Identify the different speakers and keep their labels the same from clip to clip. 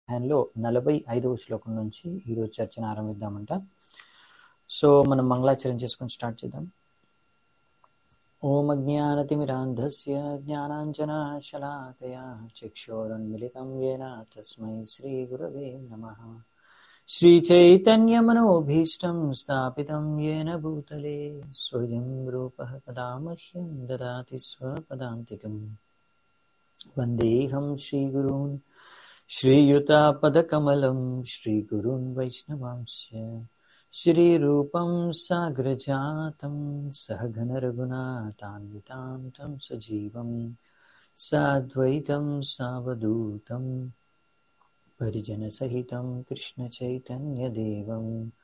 Speaker 1: అధ్యాయంలో నలభై ఐదవ శ్లోకం నుంచి ఈరోజు చర్చను ఆరంభిద్దామంట సో మనం మంగళాచరణ చేసుకొని స్టార్ట్ చేద్దాం ఓం అజ్ఞానతిమిరాంధస్య జ్ఞానాంజనాశలాకయా చక్షోరున్మిలితం येन తస్మై శ్రీగురవే నమః श्रीचैतन्यमनोभीष्टं स्थापितं येन भूतले स्वयं रूपः कदा मह्यं ददाति स्वपदान्तिकम् वन्देऽहं श्रीगुरून् श्रीयुतापदकमलं श्रीगुरून् वैष्णवांश्च श्रीरूपं साग्रजातं सहघनरघुनाथान्वितां तं सजीवं साद्वैतं सावधूतम् परिजनसहितं कृष्णचैतन्यदेवं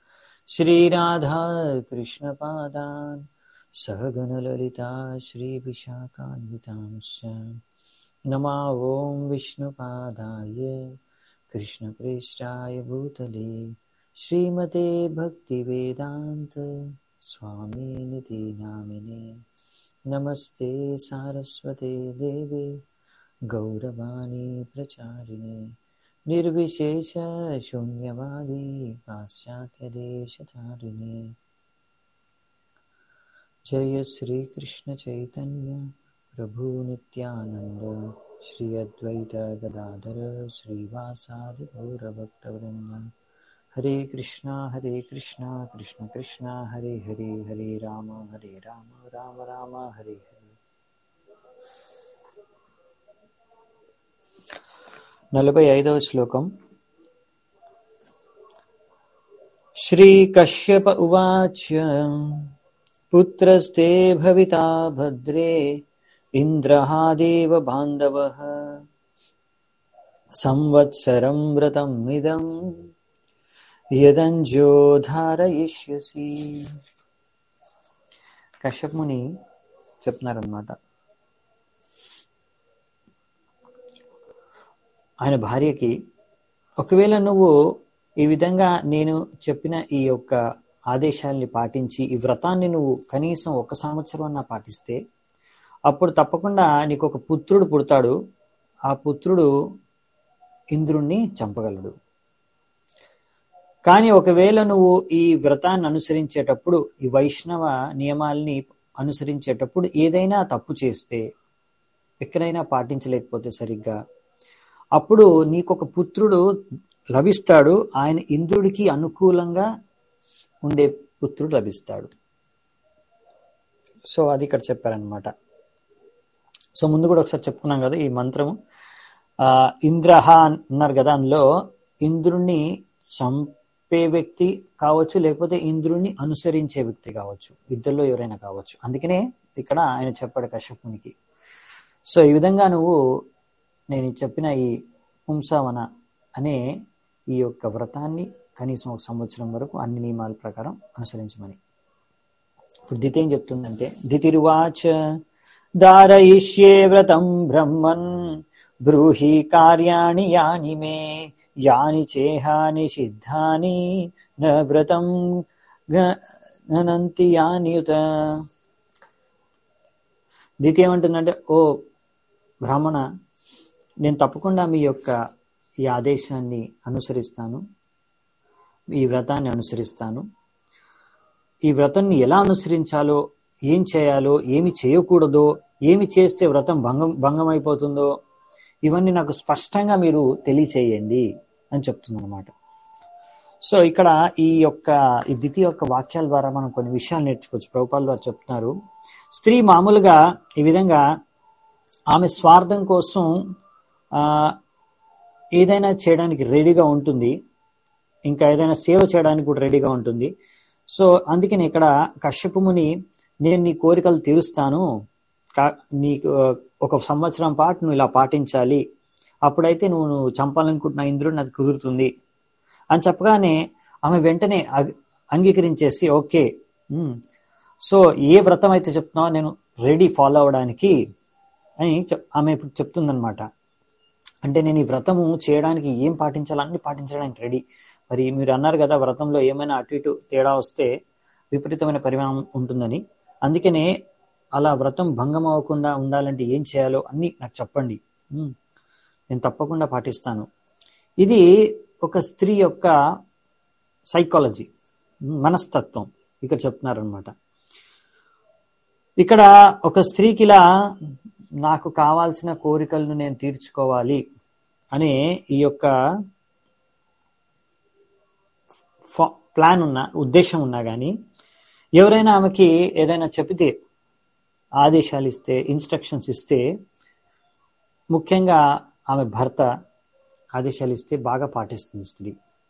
Speaker 1: श्रीराधाकृष्णपादान् सहगणललिता श्रीविशाखान्वितांश्च नमा ॐ विष्णुपादाय कृष्णप्रेष्ठाय भूतले श्रीमते भक्तिवेदान्त स्वामिनिति नामिने नमस्ते सारस्वते देवे गौरवाणी प्रचारिणे निर्विशेष शून्यवादी पाश्चात्यदेशतारिणे जय श्रीकृष्ण चैतन्य प्रभु नित्यानन्द श्री अद्वैत गदाधर श्रीवासादि गौरभक्तवृन्द हरे कृष्णा हरे कृष्णा कृष्ण कृष्णा हरे हरे हरे राम हरे राम राम राम हरे हरे నలభై ఐదవ శ్లోకం శ్రీకశ్యప ఉవాచ పుత్రస్తే భవితా భద్రే ఇంద్రహాదేవ బాంధవ సంవత్సరం వ్రతం ఇదం యదంజో ధారయిష్యసి కశ్యపుని చెప్తున్నారనమాట ఆయన భార్యకి ఒకవేళ నువ్వు ఈ విధంగా నేను చెప్పిన ఈ యొక్క ఆదేశాల్ని పాటించి ఈ వ్రతాన్ని నువ్వు కనీసం ఒక సంవత్సరం అన్నా పాటిస్తే అప్పుడు తప్పకుండా నీకు ఒక పుత్రుడు పుడతాడు ఆ పుత్రుడు ఇంద్రుణ్ణి చంపగలడు కానీ ఒకవేళ నువ్వు ఈ వ్రతాన్ని అనుసరించేటప్పుడు ఈ వైష్ణవ నియమాల్ని అనుసరించేటప్పుడు ఏదైనా తప్పు చేస్తే ఎక్కడైనా పాటించలేకపోతే సరిగ్గా అప్పుడు నీకొక పుత్రుడు లభిస్తాడు ఆయన ఇంద్రుడికి అనుకూలంగా ఉండే పుత్రుడు లభిస్తాడు సో అది ఇక్కడ చెప్పారనమాట సో ముందు కూడా ఒకసారి చెప్పుకున్నాం కదా ఈ మంత్రము ఆ ఇంద్రహ అన్నారు కదా అందులో ఇంద్రుణ్ణి చంపే వ్యక్తి కావచ్చు లేకపోతే ఇంద్రుణ్ణి అనుసరించే వ్యక్తి కావచ్చు ఇద్దరిలో ఎవరైనా కావచ్చు అందుకనే ఇక్కడ ఆయన చెప్పాడు కశ్యపునికి సో ఈ విధంగా నువ్వు నేను చెప్పిన ఈ పుంసావన అనే ఈ యొక్క వ్రతాన్ని కనీసం ఒక సంవత్సరం వరకు అన్ని నియమాల ప్రకారం అనుసరించమని ఇప్పుడు దితి ఏం చెప్తుందంటే దితిరువాచ దారయిష్యే వ్రతం బ్రహ్మన్ బ్రూహి కార్యాణి యాని మే యాని చేహాని సిద్ధాని న వ్రతం గణంతి యానియుత దితి ఏమంటుందంటే ఓ బ్రాహ్మణ నేను తప్పకుండా మీ యొక్క ఈ ఆదేశాన్ని అనుసరిస్తాను ఈ వ్రతాన్ని అనుసరిస్తాను ఈ వ్రతాన్ని ఎలా అనుసరించాలో ఏం చేయాలో ఏమి చేయకూడదో ఏమి చేస్తే వ్రతం భంగం భంగం అయిపోతుందో ఇవన్నీ నాకు స్పష్టంగా మీరు తెలియచేయండి అని చెప్తుందన్నమాట సో ఇక్కడ ఈ యొక్క ఈ దితి యొక్క వాక్యాల ద్వారా మనం కొన్ని విషయాలు నేర్చుకోవచ్చు ప్రభుపాల్ వారు చెప్తున్నారు స్త్రీ మామూలుగా ఈ విధంగా ఆమె స్వార్థం కోసం ఏదైనా చేయడానికి రెడీగా ఉంటుంది ఇంకా ఏదైనా సేవ చేయడానికి కూడా రెడీగా ఉంటుంది సో అందుకని ఇక్కడ కశ్యపుముని నేను నీ కోరికలు తీరుస్తాను నీకు ఒక సంవత్సరం పాటు నువ్వు ఇలా పాటించాలి అప్పుడైతే నువ్వు నువ్వు చంపాలనుకుంటున్న ఇంద్రుడిని అది కుదురుతుంది అని చెప్పగానే ఆమె వెంటనే అంగీకరించేసి ఓకే సో ఏ వ్రతం అయితే చెప్తున్నావో నేను రెడీ ఫాలో అవడానికి అని ఆమె ఇప్పుడు చెప్తుందనమాట అంటే నేను ఈ వ్రతము చేయడానికి ఏం పాటించాలో అన్ని పాటించడానికి రెడీ మరి మీరు అన్నారు కదా వ్రతంలో ఏమైనా అటు ఇటు తేడా వస్తే విపరీతమైన పరిమాణం ఉంటుందని అందుకనే అలా వ్రతం భంగం అవ్వకుండా ఉండాలంటే ఏం చేయాలో అన్ని నాకు చెప్పండి నేను తప్పకుండా పాటిస్తాను ఇది ఒక స్త్రీ యొక్క సైకాలజీ మనస్తత్వం ఇక్కడ చెప్తున్నారనమాట ఇక్కడ ఒక స్త్రీకి ఇలా నాకు కావాల్సిన కోరికలను నేను తీర్చుకోవాలి అనే ఈ యొక్క ప్లాన్ ఉన్న ఉద్దేశం ఉన్నా కానీ ఎవరైనా ఆమెకి ఏదైనా చెబితే ఆదేశాలు ఇస్తే ఇన్స్ట్రక్షన్స్ ఇస్తే ముఖ్యంగా ఆమె భర్త ఆదేశాలు ఇస్తే బాగా పాటిస్తుంది స్త్రీ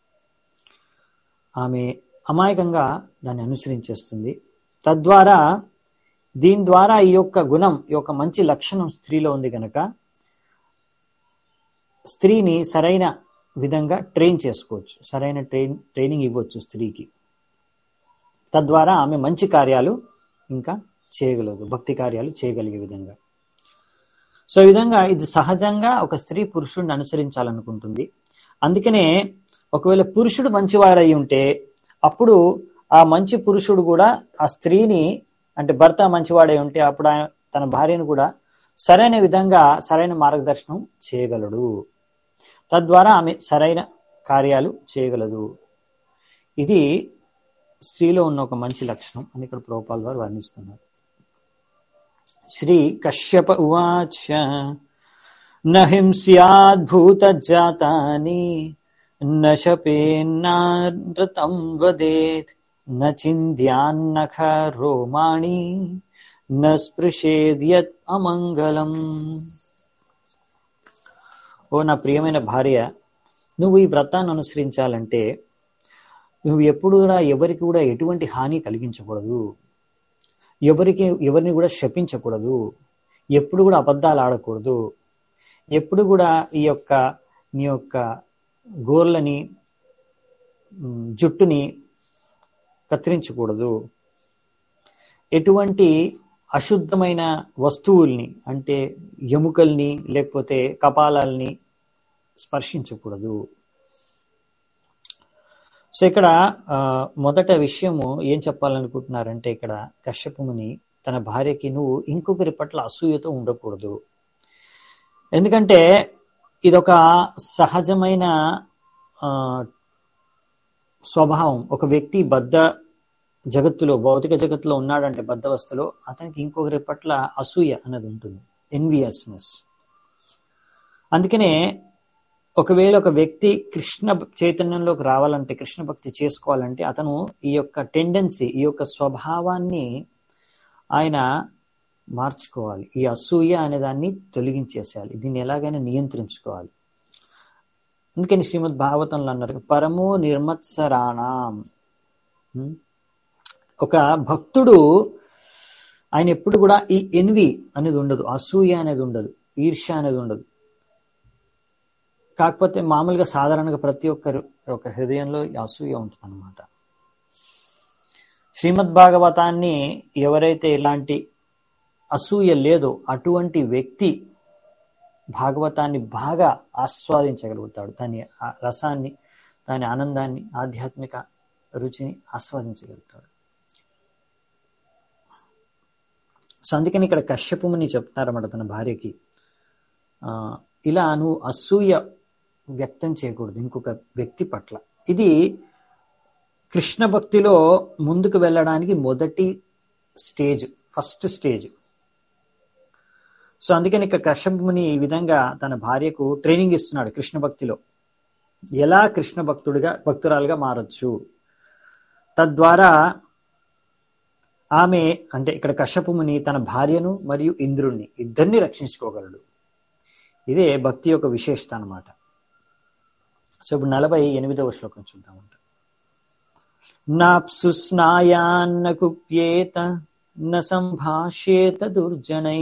Speaker 1: ఆమె అమాయకంగా దాన్ని అనుసరించేస్తుంది తద్వారా దీని ద్వారా ఈ యొక్క గుణం ఈ యొక్క మంచి లక్షణం స్త్రీలో ఉంది కనుక స్త్రీని సరైన విధంగా ట్రైన్ చేసుకోవచ్చు సరైన ట్రైన్ ట్రైనింగ్ ఇవ్వచ్చు స్త్రీకి తద్వారా ఆమె మంచి కార్యాలు ఇంకా చేయగలదు భక్తి కార్యాలు చేయగలిగే విధంగా సో ఈ విధంగా ఇది సహజంగా ఒక స్త్రీ పురుషుడిని అనుసరించాలనుకుంటుంది అందుకనే ఒకవేళ పురుషుడు మంచివారై ఉంటే అప్పుడు ఆ మంచి పురుషుడు కూడా ఆ స్త్రీని అంటే భర్త మంచివాడై ఉంటే అప్పుడు ఆయన తన భార్యను కూడా సరైన విధంగా సరైన మార్గదర్శనం చేయగలడు తద్వారా ఆమె సరైన కార్యాలు చేయగలదు ఇది స్త్రీలో ఉన్న ఒక మంచి లక్షణం అని ఇక్కడ ప్రోపాల్ వారు వర్ణిస్తున్నారు శ్రీ కశ్యప ఉవాచ నహింస్యాద్భూత జాతాని నశపేన్నానృతం వదేత్ నచింద్యాన్నఖ రోమాణి నస్పృశేద్యత్ అమంగళం ఓ నా ప్రియమైన భార్య నువ్వు ఈ వ్రతాన్ని అనుసరించాలంటే నువ్వు ఎప్పుడు కూడా ఎవరికి కూడా ఎటువంటి హాని కలిగించకూడదు ఎవరికి ఎవరిని కూడా శపించకూడదు ఎప్పుడు కూడా అబద్ధాలు ఆడకూడదు ఎప్పుడు కూడా ఈ యొక్క నీ యొక్క గోర్లని జుట్టుని కత్తిరించకూడదు ఎటువంటి అశుద్ధమైన వస్తువుల్ని అంటే ఎముకల్ని లేకపోతే కపాలాల్ని స్పర్శించకూడదు సో ఇక్కడ మొదట విషయము ఏం చెప్పాలనుకుంటున్నారంటే ఇక్కడ కశ్యపుముని తన భార్యకి నువ్వు ఇంకొకరి పట్ల అసూయతో ఉండకూడదు ఎందుకంటే ఇదొక సహజమైన స్వభావం ఒక వ్యక్తి బద్ధ జగత్తులో భౌతిక జగత్తులో ఉన్నాడంటే బద్ధవస్థలో అతనికి ఇంకొకరి పట్ల అసూయ అనేది ఉంటుంది ఎన్వియస్నెస్ అందుకనే ఒకవేళ ఒక వ్యక్తి కృష్ణ చైతన్యంలోకి రావాలంటే కృష్ణ భక్తి చేసుకోవాలంటే అతను ఈ యొక్క టెండెన్సీ ఈ యొక్క స్వభావాన్ని ఆయన మార్చుకోవాలి ఈ అసూయ అనే దాన్ని తొలగించేసేయాలి దీన్ని ఎలాగైనా నియంత్రించుకోవాలి అందుకని శ్రీమద్ భాగవతంలో అన్నారు పరమో నిర్మత్సరాణం ఒక భక్తుడు ఆయన ఎప్పుడు కూడా ఈ ఎన్వి అనేది ఉండదు అసూయ అనేది ఉండదు ఈర్ష్య అనేది ఉండదు కాకపోతే మామూలుగా సాధారణంగా ప్రతి ఒక్కరు ఒక హృదయంలో అసూయ ఉంటుంది అనమాట శ్రీమద్ భాగవతాన్ని ఎవరైతే ఇలాంటి అసూయ లేదో అటువంటి వ్యక్తి భాగవతాన్ని బాగా ఆస్వాదించగలుగుతాడు దాని రసాన్ని దాని ఆనందాన్ని ఆధ్యాత్మిక రుచిని ఆస్వాదించగలుగుతాడు సో అందుకని ఇక్కడ కశ్యపుముని చెప్తారన్నమాట తన భార్యకి ఇలా నువ్వు అసూయ వ్యక్తం చేయకూడదు ఇంకొక వ్యక్తి పట్ల ఇది కృష్ణ భక్తిలో ముందుకు వెళ్ళడానికి మొదటి స్టేజ్ ఫస్ట్ స్టేజ్ సో అందుకని ఇక కశ్యపుని ఈ విధంగా తన భార్యకు ట్రైనింగ్ ఇస్తున్నాడు కృష్ణ భక్తిలో ఎలా కృష్ణ భక్తుడిగా భక్తురాలుగా మారచ్చు తద్వారా ఆమె అంటే ఇక్కడ కశ్యపుముని తన భార్యను మరియు ఇంద్రుణ్ణి ఇద్దరిని రక్షించుకోగలడు ఇదే భక్తి యొక్క విశేషత అనమాట సో ఇప్పుడు నలభై ఎనిమిదవ శ్లోకం చూద్దామంట నాప్సు స్నాయాన్న కుప్యేత న సంభాష్యేత దుర్జనై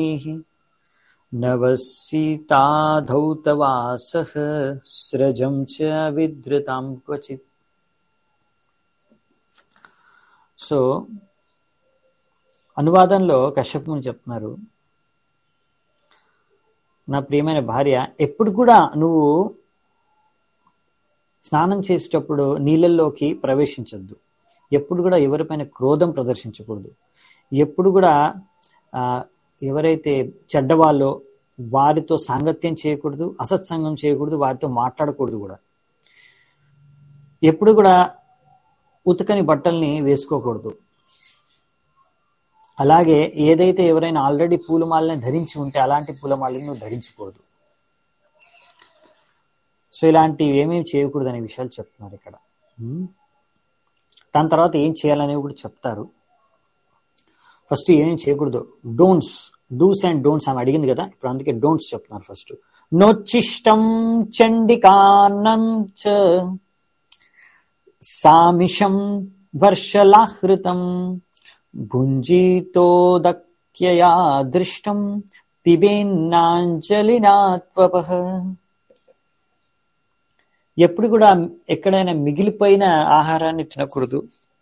Speaker 1: నవసీతాధౌతవాస స్రజం చ విద్రుతాం క్వచిత్ సో అనువాదంలో కశ్యపుని చెప్తున్నారు నా ప్రియమైన భార్య ఎప్పుడు కూడా నువ్వు స్నానం చేసేటప్పుడు నీళ్ళల్లోకి ప్రవేశించద్దు ఎప్పుడు కూడా ఎవరిపైన క్రోధం ప్రదర్శించకూడదు ఎప్పుడు కూడా ఎవరైతే చెడ్డవాళ్ళో వారితో సాంగత్యం చేయకూడదు అసత్సంగం చేయకూడదు వారితో మాట్లాడకూడదు కూడా ఎప్పుడు కూడా ఉతకని బట్టల్ని వేసుకోకూడదు అలాగే ఏదైతే ఎవరైనా ఆల్రెడీ పూలమాలని ధరించి ఉంటే అలాంటి పూలమాలని నువ్వు ధరించకూడదు సో ఇలాంటివి ఏమేమి చేయకూడదు అనే విషయాలు చెప్తున్నారు ఇక్కడ ఉమ్. దాని తర్వాత ఏం చేయాలనేవి కూడా చెప్తారు ఫస్ట్ ఏమేం చేయకూడదు డోంట్స్ డూస్ అండ్ డోంట్స్ ఆమె అడిగింది కదా ఇప్పుడు అందుకే డోంట్స్ చెప్తున్నారు ఫస్ట్ నోచిష్టం చండికాన్నం చ సామిషం వర్షలాహృతం భుంజీతోదక్యయా దృష్టం పిబేన్నాంజలినాత్వపః ఎప్పుడు కూడా ఎక్కడైనా మిగిలిపోయిన ఆహారాన్ని తినకూడదు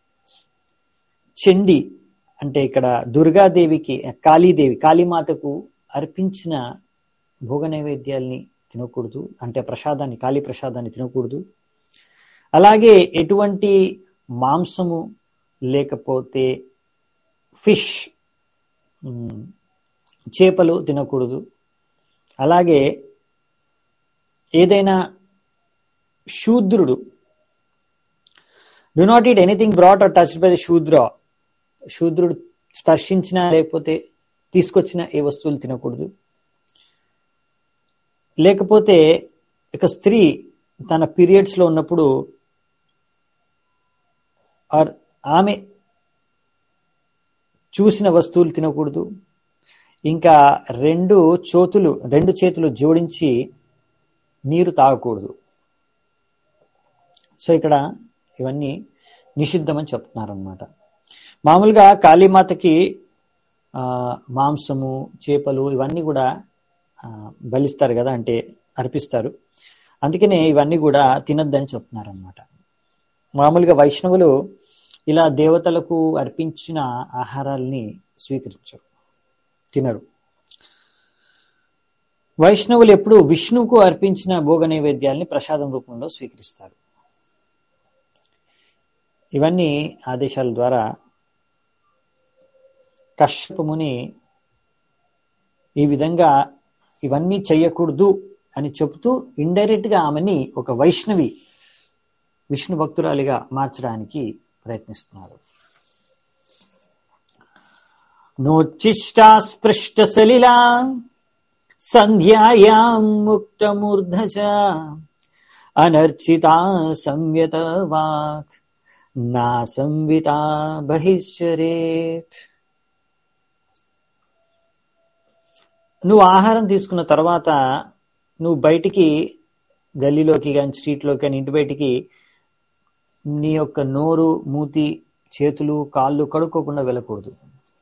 Speaker 1: చెండి అంటే ఇక్కడ దుర్గాదేవికి కాళీదేవి కాళీమాతకు అర్పించిన భోగ నైవేద్యాల్ని తినకూడదు అంటే ప్రసాదాన్ని కాళీ ప్రసాదాన్ని తినకూడదు అలాగే ఎటువంటి మాంసము లేకపోతే ఫిష్ ఉమ్, చేపలు తినకూడదు అలాగే ఏదైనా శూద్రుడు do not eat anything brought or touched by the Shudra శూద్రుడు స్పర్శించిన లేకపోతే తీసుకొచ్చిన ఏ వస్తువులు తినకూడదు లేకపోతే ఒక స్త్రీ తన పీరియడ్స్ లో ఉన్నప్పుడు ఆర్ ఆమె చూసిన వస్తువులు తినకూడదు ఇంకా రెండు చోతులు రెండు చేతులు జోడించి నీరు తాగకూడదు సో ఇక్కడ ఇవన్నీ నిషిద్ధమని చెప్తున్నారు అనమాట మామూలుగా కాళీమాతకి ఆ, మాంసము చేపలు ఇవన్నీ కూడా ఆ, బలిస్తారు కదా అంటే అర్పిస్తారు అందుకనే ఇవన్నీ కూడా తినొద్దని చెప్తున్నారు అనమాట మామూలుగా వైష్ణవులు ఇలా దేవతలకు అర్పించిన ఆహారాల్ని స్వీకరించరు తినరు వైష్ణవులు ఎప్పుడు విష్ణువుకు అర్పించిన భోగ నైవేద్యాల్ని ప్రసాదం రూపంలో స్వీకరిస్తారు ఇవన్నీ ఆదేశాల ద్వారా కశ్యపముని ఈ విధంగా ఇవన్నీ చెయ్యకూడదు అని చెబుతూ ఇండైరెక్ట్ గా ఆమెని ఒక వైష్ణవి విష్ణు భక్తురాలిగా మార్చడానికి ప్రయత్నిస్తున్నారు నోచిష్టా స్పృష్ట సలిలా సంధ్యాయాం ముక్తమూర్ధజ అనర్చితా సంయత వాక్ నా సంవిత బహిశ్చరేత్ నువ్వు ఆహారం తీసుకున్న తర్వాత నువ్వు బయటికి గల్లీలోకి కానీ స్ట్రీట్లోకి కానీ ఇంటి బయటికి నీ యొక్క నోరు మూతి చేతులు కాళ్ళు కడుక్కోకుండా వెళ్ళకూడదు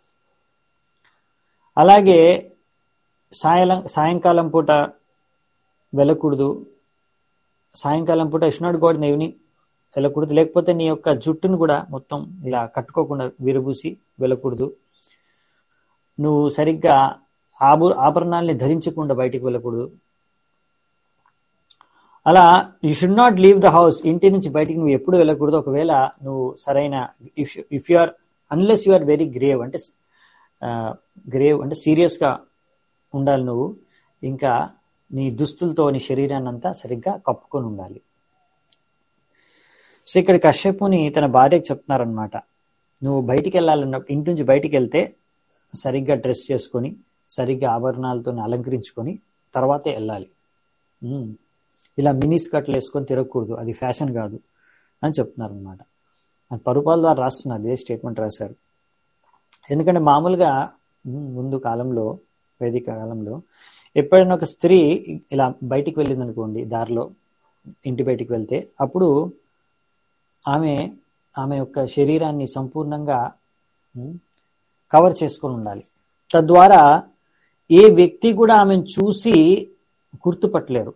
Speaker 1: అలాగే సాయం సాయంకాలం పూట వెళ్ళకూడదు సాయంకాలం పూట ఇష్నాడు గోడ నేవిని వెళ్ళకూడదు లేకపోతే నీ యొక్క జుట్టును కూడా మొత్తం ఇలా కట్టుకోకుండా విరబూసి వెళ్ళకూడదు నువ్వు సరిగ్గా ఆభు ఆభరణాల్ని ధరించకుండా బయటికి వెళ్ళకూడదు అలా you should not leave the house ఇంటి నుంచి బయటికి నువ్వు ఎప్పుడు వెళ్ళకూడదు ఒకవేళ నువ్వు సరైన if if you are unless you are very grave అంటే గ్రేవ్ అంటే serious గా ఉండాలి నువ్వు ఇంకా నీ దుస్తులతో నీ శరీరాన్ని అంతా సరిగ్గా కప్పుకొని ఉండాలి సో ఇక్కడ కశ్యపుని తన భార్యకి చెప్తున్నారనమాట నువ్వు బయటికి వెళ్ళాలన్నప్పుడు ఇంటి నుంచి బయటికి వెళ్తే సరిగ్గా డ్రెస్ చేసుకొని సరిగ్గా ఆభరణాలతో అలంకరించుకొని తర్వాతే వెళ్ళాలి ఉమ్. ఇలా మినీ స్కర్ట్లు వేసుకొని తిరగకూడదు అది ఫ్యాషన్ కాదు అని చెప్తున్నారు అనమాట పరుపాల ద్వారా రాస్తున్నారు ఇదే స్టేట్మెంట్ రాశారు ఎందుకంటే మామూలుగా ఉమ్, ముందు కాలంలో వేదిక కాలంలో ఎప్పుడైనా ఒక స్త్రీ ఇలా బయటికి వెళ్ళింది అనుకోండి దారిలో ఇంటి బయటికి వెళ్తే అప్పుడు ఆమె ఆమె యొక్క శరీరాన్ని సంపూర్ణంగా ఉమ్, కవర్ చేసుకొని ఉండాలి తద్వారా ఏ వ్యక్తి కూడా ఆమెను చూసి గుర్తుపట్టలేరు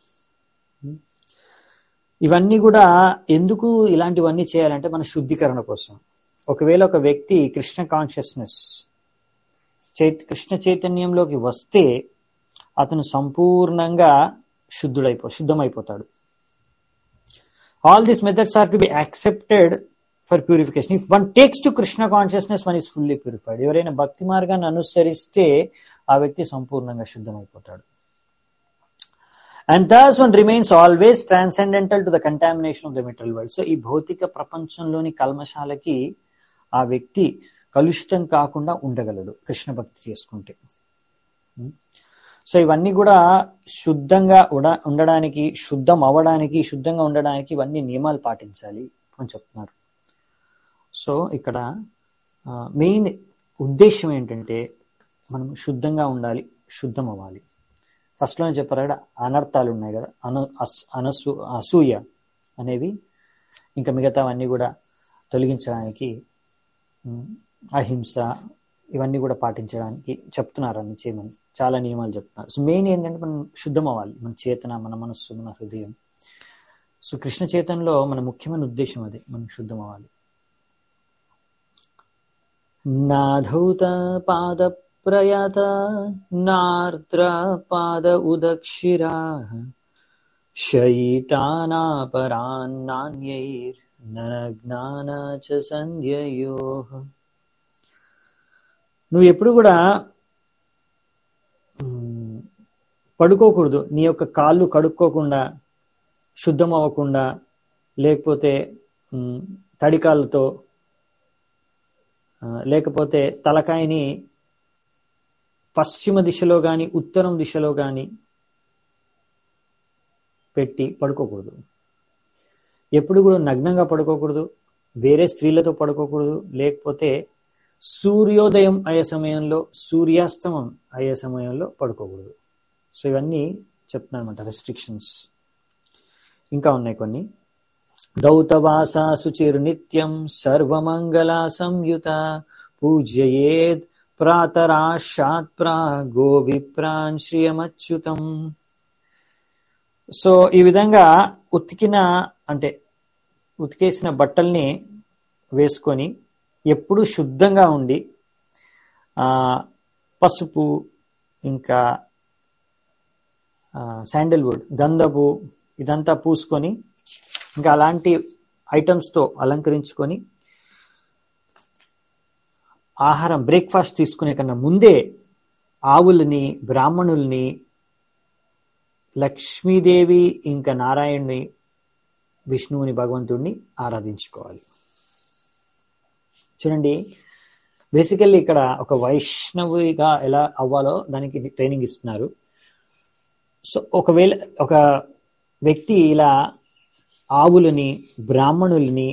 Speaker 1: ఇవన్నీ కూడా ఎందుకు ఇలాంటివన్నీ చేయాలంటే మన శుద్ధీకరణ కోసం ఒకవేళ ఒక వ్యక్తి కృష్ణ కాన్షియస్నెస్ చైత కృష్ణ చైతన్యంలోకి వస్తే అతను సంపూర్ణంగా శుద్ధుడైపో శుద్ధమైపోతాడు all these methods are to be accepted for purification if one takes to Krishna consciousness one is fully purified ఎవరైనా భక్తి మార్గాన్ని అనుసరిస్తే ఆ వ్యక్తి సంపూర్ణంగా శుద్ధమైపోతాడు and thus one remains always transcendental to the contamination of the material world so ఈ భౌతిక ప్రపంచంలోని కల్మశాలకి ఆ వ్యక్తి కలుషితం కాకుండా ఉండగలడు కృష్ణ భక్తి చేసుకుంటే సో ఇవన్నీ కూడా శుద్ధంగా ఉడ ఉండడానికి శుద్ధం అవ్వడానికి శుద్ధంగా ఉండడానికి ఇవన్నీ నియమాలు పాటించాలి అని చెప్తున్నారు సో ఇక్కడ మెయిన్ ఉద్దేశం ఏంటంటే మనం శుద్ధంగా ఉండాలి శుద్ధం అవ్వాలి ఫస్ట్లోనే చెప్పారు కదా అనర్థాలు ఉన్నాయి కదా అను అస్ అనసు అసూయ అనేవి ఇంకా మిగతావన్నీ కూడా తొలగించడానికి ఉమ్, అహింస ఇవన్నీ కూడా పాటించడానికి చెప్తున్నారు అన్ని చేయమని చాలా నియమాలు చెప్తున్నారు సో మెయిన్ ఏంటంటే మనం శుద్ధం అవ్వాలి మన చేతన మన మనస్సు మన హృదయం సో కృష్ణ చేతనలో మన ముఖ్యమైన ఉద్దేశం అదే మనం శుద్ధం అవ్వాలి నాధౌత పాద ప్రయాత నార్ద్ర పాద ఉదక్షిరా శయితానాపరాన్నాన్యైర్ నగ్నాన చ సంధ్యయో నువ్వు ఎప్పుడు కూడా మ్, పడుకోకూడదు నీ యొక్క కాళ్ళు కడుక్కోకుండా శుద్ధం అవ్వకుండా లేకపోతే మ్, తడి కాళ్ళతో ఆ, లేకపోతే తలకాయని పశ్చిమ దిశలో కానీ ఉత్తరం దిశలో కానీ పెట్టి పడుకోకూడదు ఎప్పుడు కూడా నగ్నంగా పడుకోకూడదు వేరే స్త్రీలతో పడుకోకూడదు లేకపోతే సూర్యోదయం అయ్యే సమయంలో సూర్యాస్తమం అయ్యే సమయంలో పడుకోకూడదు సో ఇవన్నీ చెప్తున్నాను అనమాట రెస్ట్రిక్షన్స్ ఇంకా ఉన్నాయి కొన్ని దౌతవాస శుచిర్నిత్యం సర్వమంగళ సంయుత పూజ్యయేద్ ప్రాతరాశాత్ ప్రాగో విప్రాన్ శ్రియమచ్యుతం సో ఈ విధంగా ఉతికిన అంటే ఉతికేసిన బట్టల్ని వేసుకొని ఎప్పుడు శుద్ధంగా ఉండి ఆ, పసుపు ఇంకా శాండిల్వుడ్ గంధపు ఇదంతా పూసుకొని ఇంకా అలాంటి ఐటమ్స్తో అలంకరించుకొని ఆహారం బ్రేక్ఫాస్ట్ తీసుకునే కన్నా ముందే ఆవుల్ని బ్రాహ్మణుల్ని లక్ష్మీదేవి ఇంకా నారాయణుని విష్ణువుని భగవంతుడిని ఆరాధించుకోవాలి చూడండి బేసికల్లీ ఇక్కడ ఒక వైష్ణవిగా ఎలా అవ్వాలో దానికి ట్రైనింగ్ ఇస్తున్నారు సో ఒకవేళ ఒక వ్యక్తి ఇలా ఆవులని బ్రాహ్మణుల్ని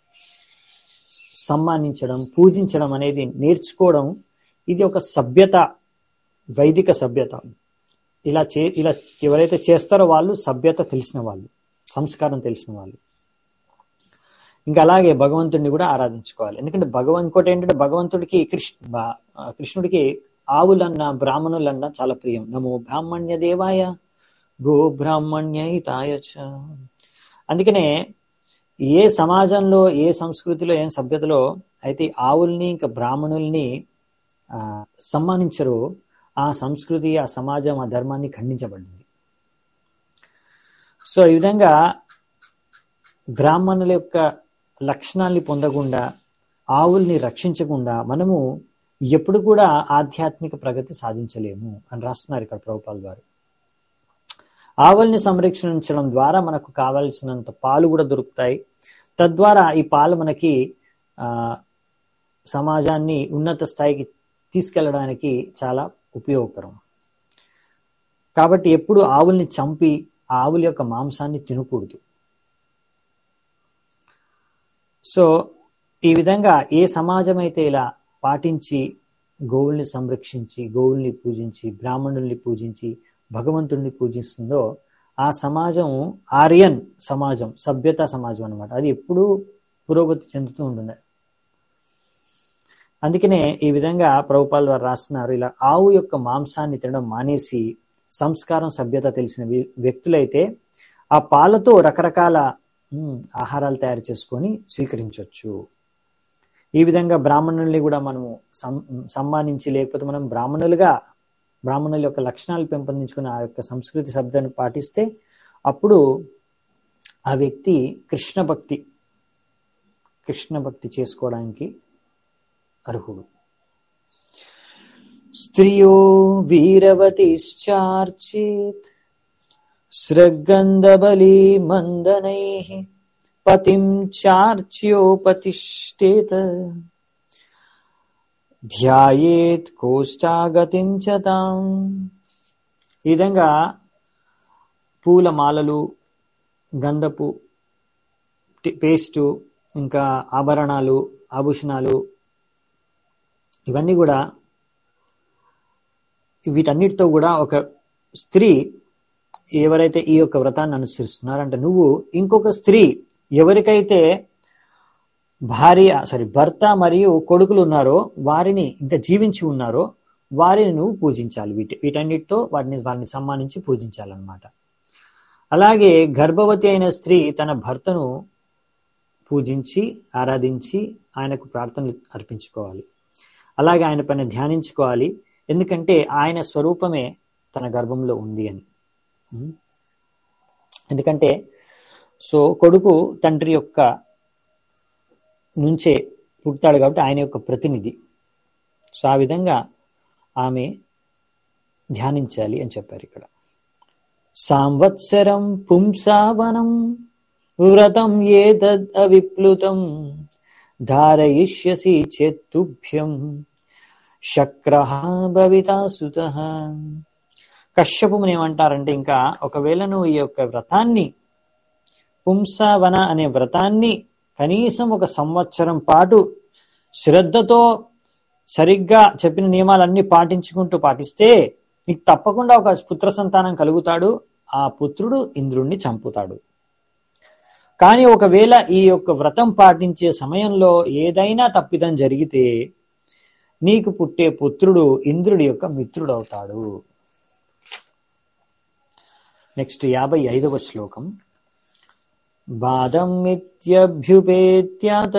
Speaker 1: సమ్మానించడం పూజించడం అనేది నేర్చుకోవడం ఇది ఒక సభ్యత వైదిక సభ్యత ఇలా చే ఇలా ఎవరైతే చేస్తారో వాళ్ళు సభ్యత తెలిసిన వాళ్ళు సంస్కారం తెలిసిన వాళ్ళు ఇంకా అలాగే భగవంతుడిని కూడా ఆరాధించుకోవాలి ఎందుకంటే భగవంత్ ఇంకోటి ఏంటంటే భగవంతుడికి కృష్ణ బా- ఆ, కృష్ణుడికి ఆవులన్న బ్రాహ్మణులన్న చాలా ప్రియం నమో బ్రాహ్మణ్య దేవాయ గో బ్రాహ్మణ్య హితాయ చ. అందుకనే ఏ సమాజంలో ఏ సంస్కృతిలో ఏ సభ్యతలో అయితే ఆవుల్ని ఇంకా బ్రాహ్మణుల్ని ఆ, సమ్మానించరో ఆ సంస్కృతి ఆ సమాజం ఆ ధర్మాన్ని ఖండించబడింది సో ఈ విధంగా బ్రాహ్మణుల యొక్క లక్షణాల్ని పొందకుండా ఆవుల్ని రక్షించకుండా మనము ఎప్పుడు కూడా ఆధ్యాత్మిక ప్రగతి సాధించలేము అని రాస్తున్నారు ఇక్కడ ప్రభుపాల్ గారు ఆవుల్ని సంరక్షించడం ద్వారా మనకు కావలసినంత పాలు కూడా దొరుకుతాయి తద్వారా ఈ పాలు మనకి ఆ సమాజాన్ని ఉన్నత స్థాయికి తీసుకెళ్ళడానికి చాలా ఉపయోగకరం కాబట్టి ఎప్పుడు ఆవుల్ని చంపి ఆ ఆవుల యొక్క మాంసాన్ని తినకూడదు సో ఈ విధంగా ఏ సమాజం అయితే ఇలా పాటించి గోవుల్ని సంరక్షించి గోవుల్ని పూజించి బ్రాహ్మణుల్ని పూజించి భగవంతుడిని పూజిస్తుందో ఆ సమాజం ఆర్యన్ సమాజం సభ్యతా సమాజం అన్నమాట అది ఎప్పుడూ పురోగతి చెందుతూ ఉంటుంది అందుకనే ఈ విధంగా ప్రభుపాల్ వారు రాస్తున్నారు ఇలా ఆవు యొక్క మాంసాన్ని తినడం మానేసి సంస్కారం సభ్యత తెలిసిన వ్య- వ్యక్తులైతే ఆ పాలతో రకరకాల ఉమ్, ఆహారాలు తయారు చేసుకొని స్వీకరించవచ్చు ఈ విధంగా బ్రాహ్మణుల్ని కూడా మనము సం- సమ్మానించి లేకపోతే మనం బ్రాహ్మణులుగా బ్రాహ్మణుల యొక్క లక్షణాలు పెంపొందించుకుని ఆ యొక్క సంస్కృతి శబ్దాన్ని పాటిస్తే అప్పుడు ఆ వ్యక్తి కృష్ణ భక్తి కృష్ణ భక్తి చేసుకోవడానికి అర్హుడు స్త్రియో వీరవతిశ్చార్చిత్ స్రగంధబలి మందనై పతిం చార్చ్యోపతిష్ఠేత ధ్యాయేత్ కోష్టాగతిం చ తాం ఈ విధంగా పూల మాలలు గంధపు టి- పేస్టు ఇంకా ఆభరణాలు ఆభూషణాలు ఇవన్నీ కూడా వీటన్నిటితో కూడా ఒక స్త్రీ ఎవరైతే ఈ యొక్క వ్రతాన్ని అనుసరిస్తున్నారంటే నువ్వు ఇంకొక స్త్రీ ఎవరికైతే భార్య సారీ భర్త మరియు కొడుకులు ఉన్నారో వారిని ఇంకా జీవించి ఉన్నారో వారిని నువ్వు పూజించాలి వీటి వీటన్నిటితో వాటిని వారిని సమ్మానించి పూజించాలన్నమాట అలాగే గర్భవతి అయిన స్త్రీ తన భర్తను పూజించి ఆరాధించి ఆయనకు ప్రార్థనలు అర్పించుకోవాలి అలాగే ఆయన పైన ధ్యానించుకోవాలి ఎందుకంటే ఆయన స్వరూపమే తన గర్భంలో ఉంది అని ఉం? ఎందుకంటే సో కొడుకు తండ్రి యొక్క నుంచే పుడతాడు కాబట్టి ఆయన యొక్క ప్రతినిధి సో ఆ విధంగా ఆమె ధ్యానించాలి అని చెప్పారు ఇక్కడ సాంవత్సరం పుంసావనం వ్రతం ఏతద్ అవిప్లుతం ధారయిష్యసి చేత్తుభ్యం శక్ర భవితా సుత కశ్యపుని ఏమంటారంటే ఇంకా ఒకవేళ నువ్వు ఈ యొక్క వ్రతాన్ని పుంసావన అనే వ్రతాన్ని కనీసం ఒక సంవత్సరం పాటు శ్రద్ధతో సరిగ్గా చెప్పిన నియమాలన్నీ పాటించుకుంటూ పాటిస్తే నీకు తప్పకుండా ఒక పుత్ర సంతానం కలుగుతాడు ఆ పుత్రుడు ఇంద్రుణ్ణి చంపుతాడు కానీ ఒకవేళ ఈ యొక్క వ్రతం పాటించే సమయంలో ఏదైనా తప్పిదం జరిగితే నీకు పుట్టే పుత్రుడు ఇంద్రుడి యొక్క మిత్రుడు అవుతాడు నెక్స్ట్ యాభై ఐదవ శ్లోకం బాధం మిత్యభ్యుపేత్యాత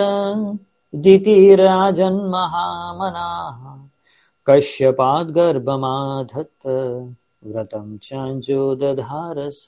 Speaker 1: దితిరాజన్మహామనా కశ్యపాద్ గర్భమాధత్ వ్రతం చాంచో దధారస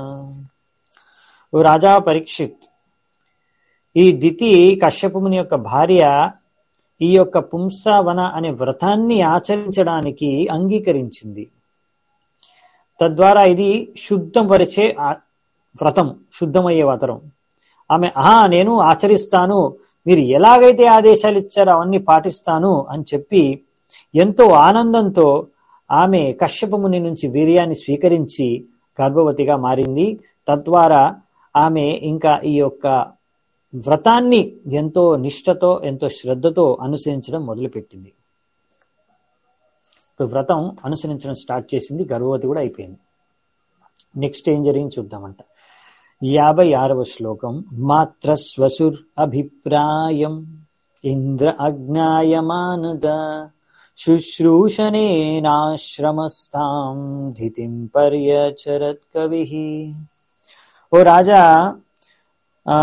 Speaker 1: ఓ రాజా పరీక్షిత్ ఈ దితి కశ్యపుని యొక్క భార్య ఈ యొక్క పుంసావన అనే వ్రతాన్ని ఆచరించడానికి అంగీకరించింది తద్వారా ఇది శుద్ధపరిచే ఆ- వ్రతం శుద్ధమయ్యే వ్రతం ఆమె ఆహా నేను ఆచరిస్తాను మీరు ఎలాగైతే ఆదేశాలు ఇచ్చారో అవన్నీ పాటిస్తాను అని చెప్పి ఎంతో ఆనందంతో ఆమె కశ్యపముని నుంచి వీర్యాన్ని స్వీకరించి గర్భవతిగా మారింది తద్వారా ఆమె ఇంకా ఈ యొక్క వ్రతాన్ని ఎంతో నిష్ఠతో ఎంతో శ్రద్ధతో అనుసరించడం మొదలుపెట్టింది ఇప్పుడు వ్రతం అనుసరించడం స్టార్ట్ చేసింది గర్భవతి కూడా అయిపోయింది నెక్స్ట్ ఏం జరిగింది చూద్దామంట యాభై ఆరవ శ్లోకం మాత్ర స్వసుర్ అభిప్రాయం ఇంద్ర అజ్ఞాయమానద శుశ్రూషణేనాశ్రమస్థాం ధితిం పర్యచరత్ కవి ఓ రాజా ఆ,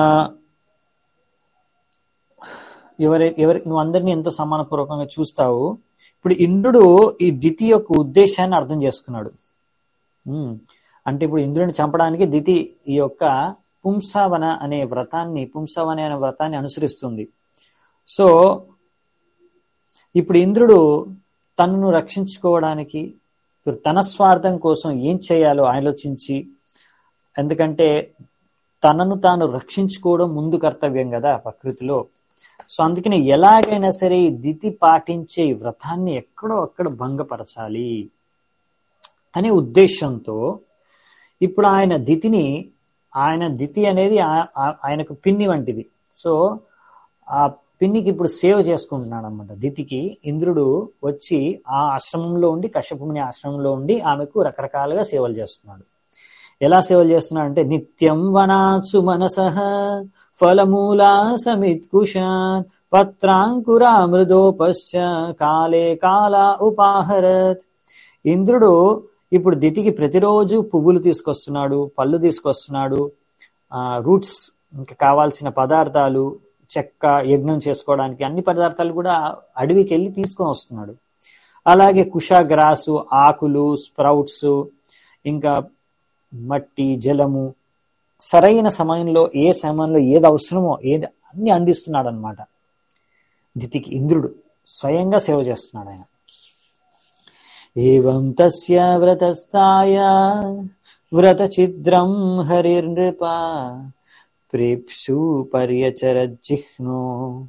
Speaker 1: ఎవరి ఎవరి నువ్వు అందరినీ ఎంతో సమానపూర్వకంగా చూస్తావు ఇప్పుడు ఇంద్రుడు ఈ దితి యొక్క ఉద్దేశాన్ని అర్థం చేసుకున్నాడు ఉమ్, అంటే ఇప్పుడు ఇంద్రుడిని చంపడానికి దితి ఈ యొక్క పుంసావన అనే వ్రతాన్ని పుంసావన అనే వ్రతాన్ని అనుసరిస్తుంది సో ఇప్పుడు ఇంద్రుడు తనను రక్షించుకోవడానికి ఇప్పుడు తన స్వార్థం కోసం ఏం చేయాలో ఆలోచించి ఎందుకంటే తనను తాను రక్షించుకోవడం ముందు కర్తవ్యం కదా ప్రకృతిలో సో అందుకని ఎలాగైనా సరే ఈ దితి పాటించే ఈ వ్రతాన్ని ఎక్కడో అక్కడ భంగపరచాలి అనే ఉద్దేశంతో ఇప్పుడు ఆయన దితిని ఆయన దితి అనేది ఆ- ఆ- ఆయనకు పిన్ని వంటిది సో ఆ పిన్నికి ఇప్పుడు సేవ చేసుకుంటున్నాడు అనమాట దితికి ఇంద్రుడు వచ్చి ఆ ఆశ్రమంలో ఉండి కశ్యపుని ఆశ్రమంలో ఉండి ఆమెకు రకరకాలుగా సేవలు చేస్తున్నాడు ఎలా సేవలు చేస్తున్నాడు అంటే నిత్యం వనాచు మనసః ఫలమూలా సమిత్కుశాన్ పత్రాంకురా మృదోపశ్చ కాలే కాల ఉపాహరత్ ఇంద్రుడు ఇప్పుడు దితికి ప్రతిరోజు పువ్వులు తీసుకొస్తున్నాడు పళ్ళు తీసుకొస్తున్నాడు ఆ రూట్స్ ఇంకా కావాల్సిన పదార్థాలు చెక్క యజ్ఞం చేసుకోవడానికి అన్ని పదార్థాలు కూడా అడవికి వెళ్ళి తీసుకొని వస్తున్నాడు అలాగే కుషాగ్రాసు ఆకులు స్ప్రౌట్స్ ఇంకా మట్టి జలము సరైన సమయంలో ఏ సమయంలో ఏది అవసరమో ఏది అన్ని అందిస్తున్నాడు అనమాట దితికి ఇంద్రుడు స్వయంగా సేవ చేస్తున్నాడు ఆయన ఏం తస్య వ్రతస్థాయ వ్రతచిద్రం హరిర్నృప ప్రేప్సు పర్యచరజిహ్నో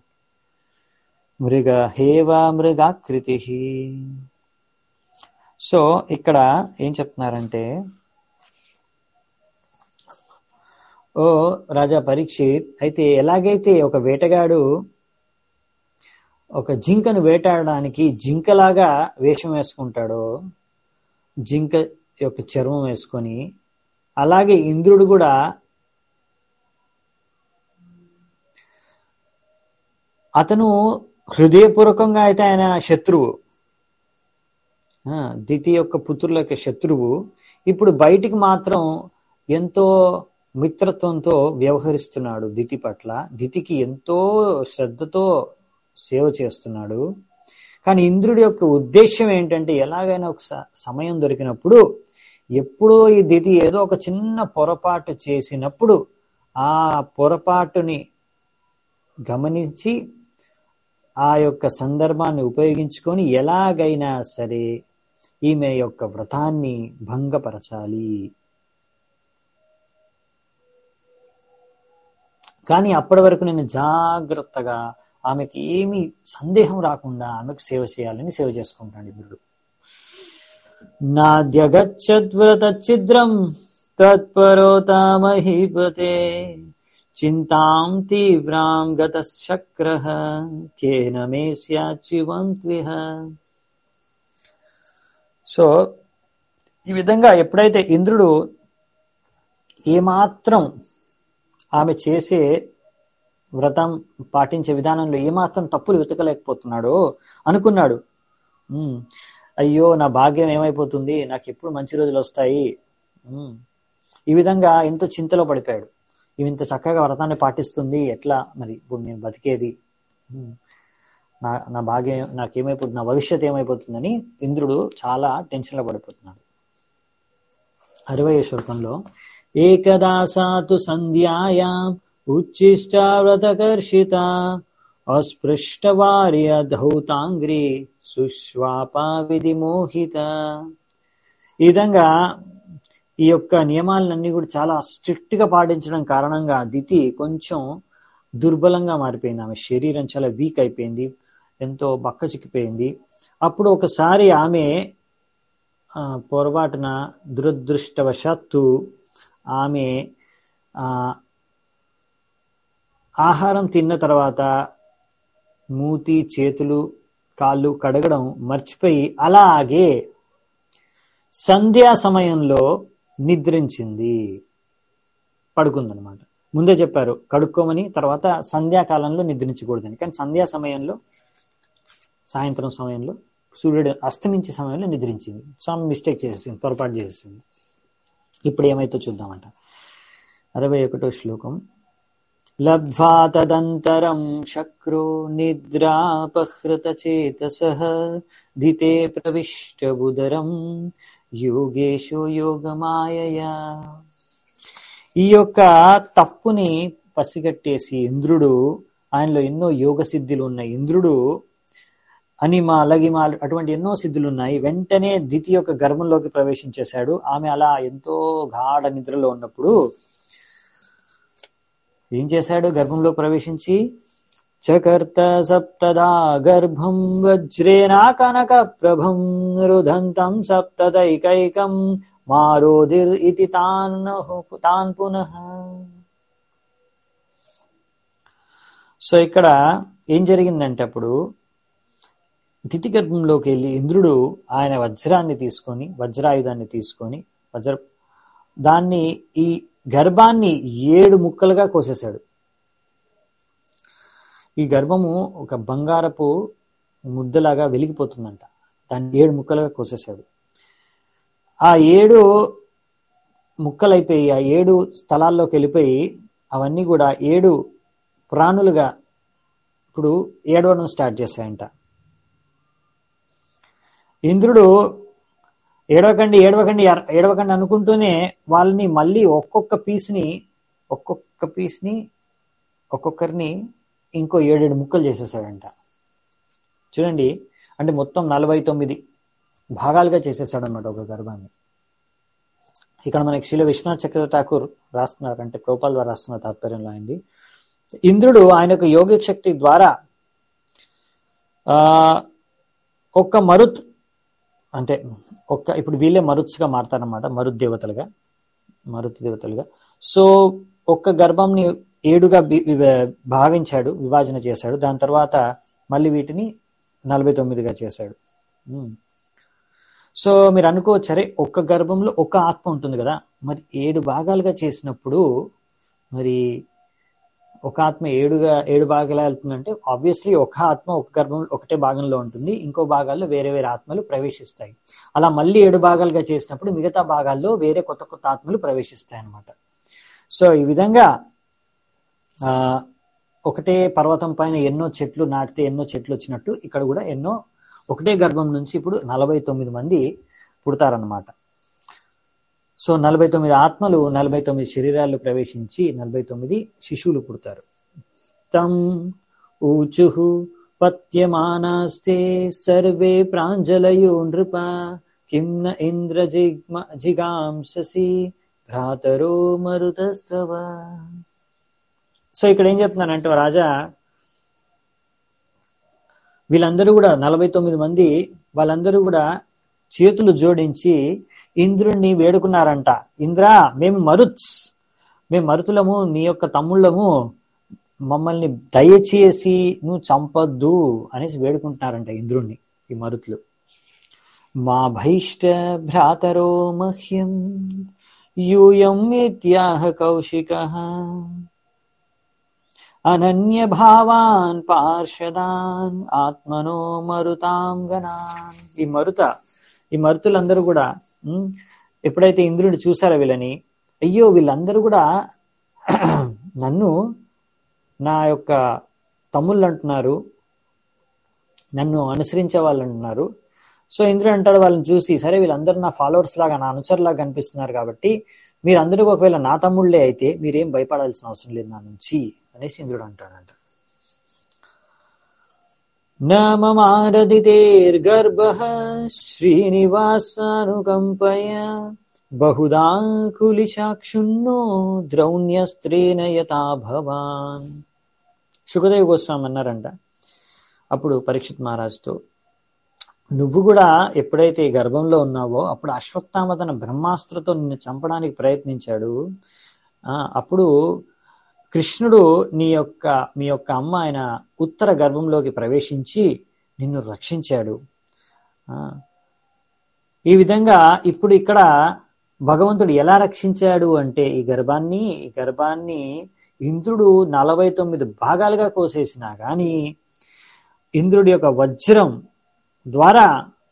Speaker 1: మృగ హేవా మృగాకృతి సో ఇక్కడ ఏం చెప్తున్నారంటే ఓ రాజా పరీక్షిత్ అయితే ఎలాగైతే ఒక వేటగాడు ఒక జింకను వేటాడడానికి జింకలాగా వేషం వేసుకుంటాడో జింక యొక్క చర్మం వేసుకొని అలాగే ఇంద్రుడు కూడా అతను హృదయపూర్వకంగా అయితే ఆయన శత్రువు ఆ, దితి యొక్క పుత్రుల యొక్క శత్రువు ఇప్పుడు బయటికి మాత్రం ఎంతో మిత్రత్వంతో వ్యవహరిస్తున్నాడు దితి పట్ల దితికి ఎంతో శ్రద్ధతో సేవ చేస్తున్నాడు కానీ ఇంద్రుడి యొక్క ఉద్దేశం ఏంటంటే ఎలాగైనా ఒక స- సమయం దొరికినప్పుడు ఎప్పుడో ఈ దితి ఏదో ఒక చిన్న పొరపాటు చేసినప్పుడు ఆ పొరపాటుని గమనించి ఆ యొక్క సందర్భాన్ని ఉపయోగించుకొని ఎలాగైనా సరే ఈమె యొక్క వ్రతాన్ని భంగపరచాలి కానీ అప్పటి వరకు నేను జాగ్రత్తగా ఆమెకి ఏమీ సందేహం రాకుండా ఆమెకు సేవ చేయాలని సేవ చేసుకుంటాడు ఇంద్రుడు నాద్యగచ్చద్వ్రతఛిద్రం తత్పరోతామహీపతే చింతాం తీవ్రాం గతశక్ర కేన మే స్యాచ్యువంత్విహ సో ఈ విధంగా ఎప్పుడైతే ఇంద్రుడు ఏమాత్రం ఆమె చేసే వ్రతం పాటించే విధానంలో ఏమాత్రం తప్పులు వెతకలేకపోతున్నాడో అనుకున్నాడు "ఉమ్, అయ్యో నా భాగ్యం ఏమైపోతుంది నాకు ఎప్పుడు మంచి రోజులు వస్తాయి ఉమ్." ఈ విధంగా ఎంతో చింతలో పడిపోయాడు ఇవి ఇంత చక్కగా వ్రతాన్ని పాటిస్తుంది ఎట్లా మరి ఇప్పుడు నేను బతికేది ఉమ్. నా నా భాగ్యం నాకేమైపోతుంది నా భవిష్యత్ ఏమైపోతుందని ఇంద్రుడు చాలా టెన్షన్లో పడిపోతున్నాడు అరవై శ్లోకంలో ఏకదా సాతు సంధ్యాయాం ఉచ్చిష్టావ్రతకర్షిత అస్పృష్టవార్య ధౌతాంగ్రి సుశ్వాపా విధిమోహిత ఈ విధంగా ఈ యొక్క నియమాలన్నీ కూడా చాలా స్ట్రిక్ట్ గా పాటించడం కారణంగా దితి కొంచెం దుర్బలంగా మారిపోయింది ఆమె శరీరం చాలా వీక్ అయిపోయింది ఎంతో బక్క చిక్కిపోయింది అప్పుడు ఒకసారి ఆమె ఆ, పొరపాటున దురదృష్టవశాత్తు ఆమె ఆ, ఆహారం తిన్న తర్వాత మూతి చేతులు కాళ్ళు కడగడం మర్చిపోయి అలాగే సంధ్యా సమయంలో నిద్రించింది పడుకుందనమాట ముందే చెప్పారు కడుక్కోమని తర్వాత సంధ్యాకాలంలో నిద్రించకూడదని కానీ సంధ్యా సమయంలో సాయంత్రం సమయంలో సూర్యుడు అస్తమించే సమయంలో నిద్రించింది సమ్ మిస్టేక్ చేసేసింది పొరపాటు చేసేసింది ఇప్పుడు ఏమైతే చూద్దామంట అరవై ఒకటో శ్లోకం లబ్ధ్వా తదంతరం శక్రో నిద్రాపహృత చేతస దితే ప్రవిష్టబుదరం యోగేశో యోగమాయయా ఈ యొక్క తప్పుని పసిగట్టేసి ఇంద్రుడు ఆయనలో ఎన్నో యోగ సిద్ధులు ఉన్నాయి ఇంద్రుడు అనిమ లగిమ అటువంటి ఎన్నో సిద్ధులు ఉన్నాయి వెంటనే దితి యొక్క గర్భంలోకి ప్రవేశించేశాడు ఆమె అలా ఎంతో గాఢ నిద్రలో ఉన్నప్పుడు ఏం చేశాడు గర్భంలో ప్రవేశించి చకర్త సప్తదా గర్భం వజ్రేనా కనక ప్రభం రుదంతం సప్తదైకైకం మారోదిర్ ఇది తాన్ తాన్ పునః సో ఇక్కడ ఏం జరిగిందంటే అప్పుడు తిథి గర్భంలోకి వెళ్ళి ఇంద్రుడు ఆయన వజ్రాన్ని తీసుకొని వజ్రాయుధాన్ని తీసుకొని వజ్ర దాన్ని ఈ గర్భాన్ని ఏడు ముక్కలుగా కోసేశాడు ఈ గర్భము ఒక బంగారపు ముద్దలాగా వెలిగిపోతుందంట దాన్ని ఏడు ముక్కలుగా కోసేశాడు ఆ ఏడు ముక్కలైపోయి ఆ ఏడు స్థలాల్లోకి వెళ్ళిపోయి అవన్నీ కూడా ఏడు ప్రాణులుగా ఇప్పుడు ఏడవడం స్టార్ట్ చేశాయంట ఇంద్రుడు ఏడవకండి ఏడవకండి ఎర- ఏడవకండి అనుకుంటూనే వాళ్ళని మళ్ళీ ఒక్కొక్క పీస్ని ఒక్కొక్క పీస్ని ఒక్కొక్కరిని ఇంకో ఏడేడు ముక్కలు చేసేసాడంట చూడండి అంటే మొత్తం నలభై తొమ్మిది భాగాలుగా చేసేసాడు అనమాట ఒక గర్భాన్ని ఇక్కడ మనకి శ్రీల విశ్వనాథ్ చక్ర ఠాకూర్ రాస్తున్నారు అంటే ప్రోపాల్ ద్వారా రాస్తున్న తాత్పర్యంలో అయింది ఇంద్రుడు ఆయన యొక్క యోగిక శక్తి ద్వారా ఆ ఒక్క మరుత్ అంటే ఒక్క ఇప్పుడు వీళ్ళే మరుత్స్గా మారతారనమాట మరుత్ దేవతలుగా మరుత్ దేవతలుగా సో ఒక్క గర్భంని ఏడుగా బి- విభ- భావించాడు విభాజన చేశాడు దాని తర్వాత మళ్ళీ వీటిని నలభై తొమ్మిదిగా చేశాడు ఉమ్. సో మీరు అనుకోవచ్చు సరే ఒక్క గర్భంలో ఒక్క ఆత్మ ఉంటుంది కదా మరి ఏడు భాగాలుగా చేసినప్పుడు మరి ఒక ఆత్మ ఏడుగా ఏడు భాగాలు వెళ్తుందంటే ఆబ్వియస్లీ ఒక ఆత్మ ఒక గర్భం ఒకటే భాగంలో ఉంటుంది ఇంకో భాగాల్లో వేరే వేరే ఆత్మలు ప్రవేశిస్తాయి అలా మళ్ళీ ఏడు భాగాలుగా చేసినప్పుడు మిగతా భాగాల్లో వేరే కొత్త కొత్త ఆత్మలు ప్రవేశిస్తాయి అన్నమాట సో ఈ విధంగా ఆ ఒకటే పర్వతం పైన ఎన్నో చెట్లు నాటితే ఎన్నో చెట్లు వచ్చినట్టు ఇక్కడ కూడా ఎన్నో ఒకటే గర్భం నుంచి ఇప్పుడు నలభై తొమ్మిది మంది పుడతారన్నమాట సో నలభై తొమ్మిది ఆత్మలు నలభై తొమ్మిది శరీరాల్లో ప్రవేశించి నలభై తొమ్మిది శిశువులు పుడతారు తం ఊచు పత్యమానాస్తే సర్వే ప్రాంజలయో నృప కిం న ఇంద్ర జిగ్మ జిగాంససి భ్రాతరో మరుతస్తవ సో ఇక్కడ ఏం చెప్తున్నానంటే ఓ రాజా వీళ్ళందరూ కూడా నలభై తొమ్మిది మంది వాళ్ళందరూ కూడా చేతులు జోడించి ఇంద్రుణ్ణి వేడుకున్నారంట ఇంద్ర మేము మరుత్స్ మేము మరుతులము నీ యొక్క తమ్ముళ్ళము మమ్మల్ని దయచేసి నువ్వు చంపొద్దు అనేసి వేడుకుంటున్నారంట ఇంద్రుణ్ణి ఈ మరుతులు మా భైష్ట భ్రాతరో మహ్యం యూయం ఇత్యాహ కౌశిక అనన్య భావాన్ పార్షదాన్ ఆత్మనో మరుతాం గణాన్ ఈ మరుత ఈ మరుతులందరూ కూడా ఉమ్, ఎప్పుడైతే ఇంద్రుడిని చూసారో వీళ్ళని అయ్యో వీళ్ళందరూ కూడా నన్ను నా యొక్క తమ్ముళ్ళు అంటున్నారు నన్ను అనుసరించే వాళ్ళు అంటున్నారు సో ఇంద్రుడు అంటాడు వాళ్ళని చూసి సరే వీళ్ళందరూ నా ఫాలోవర్స్ లాగా నా అనుచరులాగా కనిపిస్తున్నారు కాబట్టి మీరందరూ ఒకవేళ నా తమ్ముళ్ళే అయితే మీరేం భయపడాల్సిన అవసరం లేదు నా నుంచి అనేసి ఇంద్రుడు అంటాడంట నమమారదితేర్గర్భ శ్రీనివాసానుకంపయ బహుదా కులిశాక్షున్నో ద్రౌణ్యస్త్రేణ యథా భవాన్ సుఖదేవ్ గోస్వామి అన్నారంట అప్పుడు పరీక్షిత్ మహారాజ్తో నువ్వు కూడా ఎప్పుడైతే ఈ గర్భంలో ఉన్నావో అప్పుడు అశ్వత్థామ తన బ్రహ్మాస్త్రతో నిన్ను చంపడానికి ప్రయత్నించాడు ఆ, అప్పుడు కృష్ణుడు నీ యొక్క మీ యొక్క అమ్మ ఆయన ఉత్తర గర్భంలోకి ప్రవేశించి నిన్ను రక్షించాడు ఆ, ఈ విధంగా ఇప్పుడు ఇక్కడ భగవంతుడు ఎలా రక్షించాడు అంటే ఈ గర్భాన్ని ఈ గర్భాన్ని ఇంద్రుడు నలభై తొమ్మిది భాగాలుగా కోసేసినా గాని ఇంద్రుడి యొక్క వజ్రం ద్వారా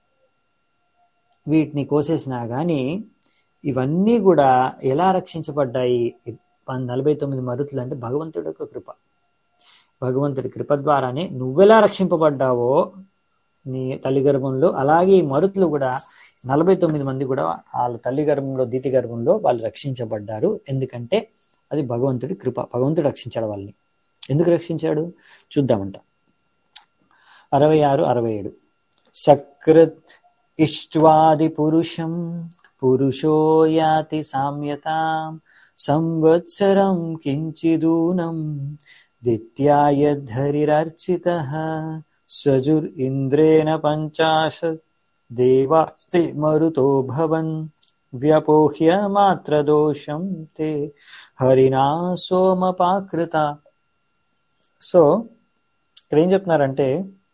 Speaker 1: వీటిని కోసేసినా గాని ఇవన్నీ కూడా ఎలా రక్షించబడ్డాయి ఈ నలభై తొమ్మిది మరుతులు అంటే భగవంతుడి యొక్క కృప భగవంతుడి కృప ద్వారానే నువ్వెలా రక్షింపబడ్డావో నీ తల్లి గర్భంలో అలాగే ఈ మరుతులు కూడా నలభై తొమ్మిది మంది కూడా వాళ్ళ తల్లి గర్భంలో దీతి గర్భంలో వాళ్ళు రక్షించబడ్డారు ఎందుకంటే అది భగవంతుడి కృప భగవంతుడు రక్షించాడు వాళ్ళని ఎందుకు రక్షించాడు చూద్దామంట అరవై ఆరు అరవై ఏడు సకృత్ ఇష్ట్వాది పురుషం పురుషో యాతి సామ్యతాం సంవత్సరం కించిదూనం దిత్యాయద్ధరిరర్చిత సజుర్ ఇంద్రేణ పంచాశత్ దేవాస్తి మరుతో భవన్ వ్యపోహ్య మాత్ర దోషం తే హరినా సోమపాకృత సో ఇక్కడ ఏం చెప్తున్నారంటే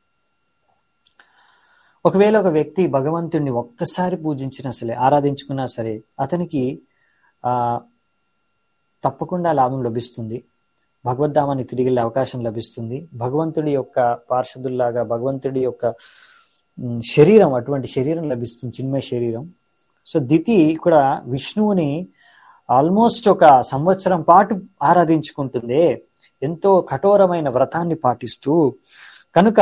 Speaker 1: ఒకవేళ ఒక వ్యక్తి భగవంతుడిని ఒక్కసారి పూజించినా సరే ఆరాధించుకున్నా సరే అతనికి ఆ తప్పకుండా లాభం లభిస్తుంది భగవద్ధామాన్ని తిరిగి వెళ్ళే అవకాశం లభిస్తుంది భగవంతుడి యొక్క పార్షదుల్లాగా భగవంతుడి యొక్క ఉమ్, శరీరం అటువంటి శరీరం లభిస్తుంది చిన్మయ శరీరం సో దితి కూడా విష్ణువుని ఆల్మోస్ట్ ఒక సంవత్సరం పాటు ఆరాధించుకుంటుంది ఎంతో కఠోరమైన వ్రతాన్ని పాటిస్తూ కనుక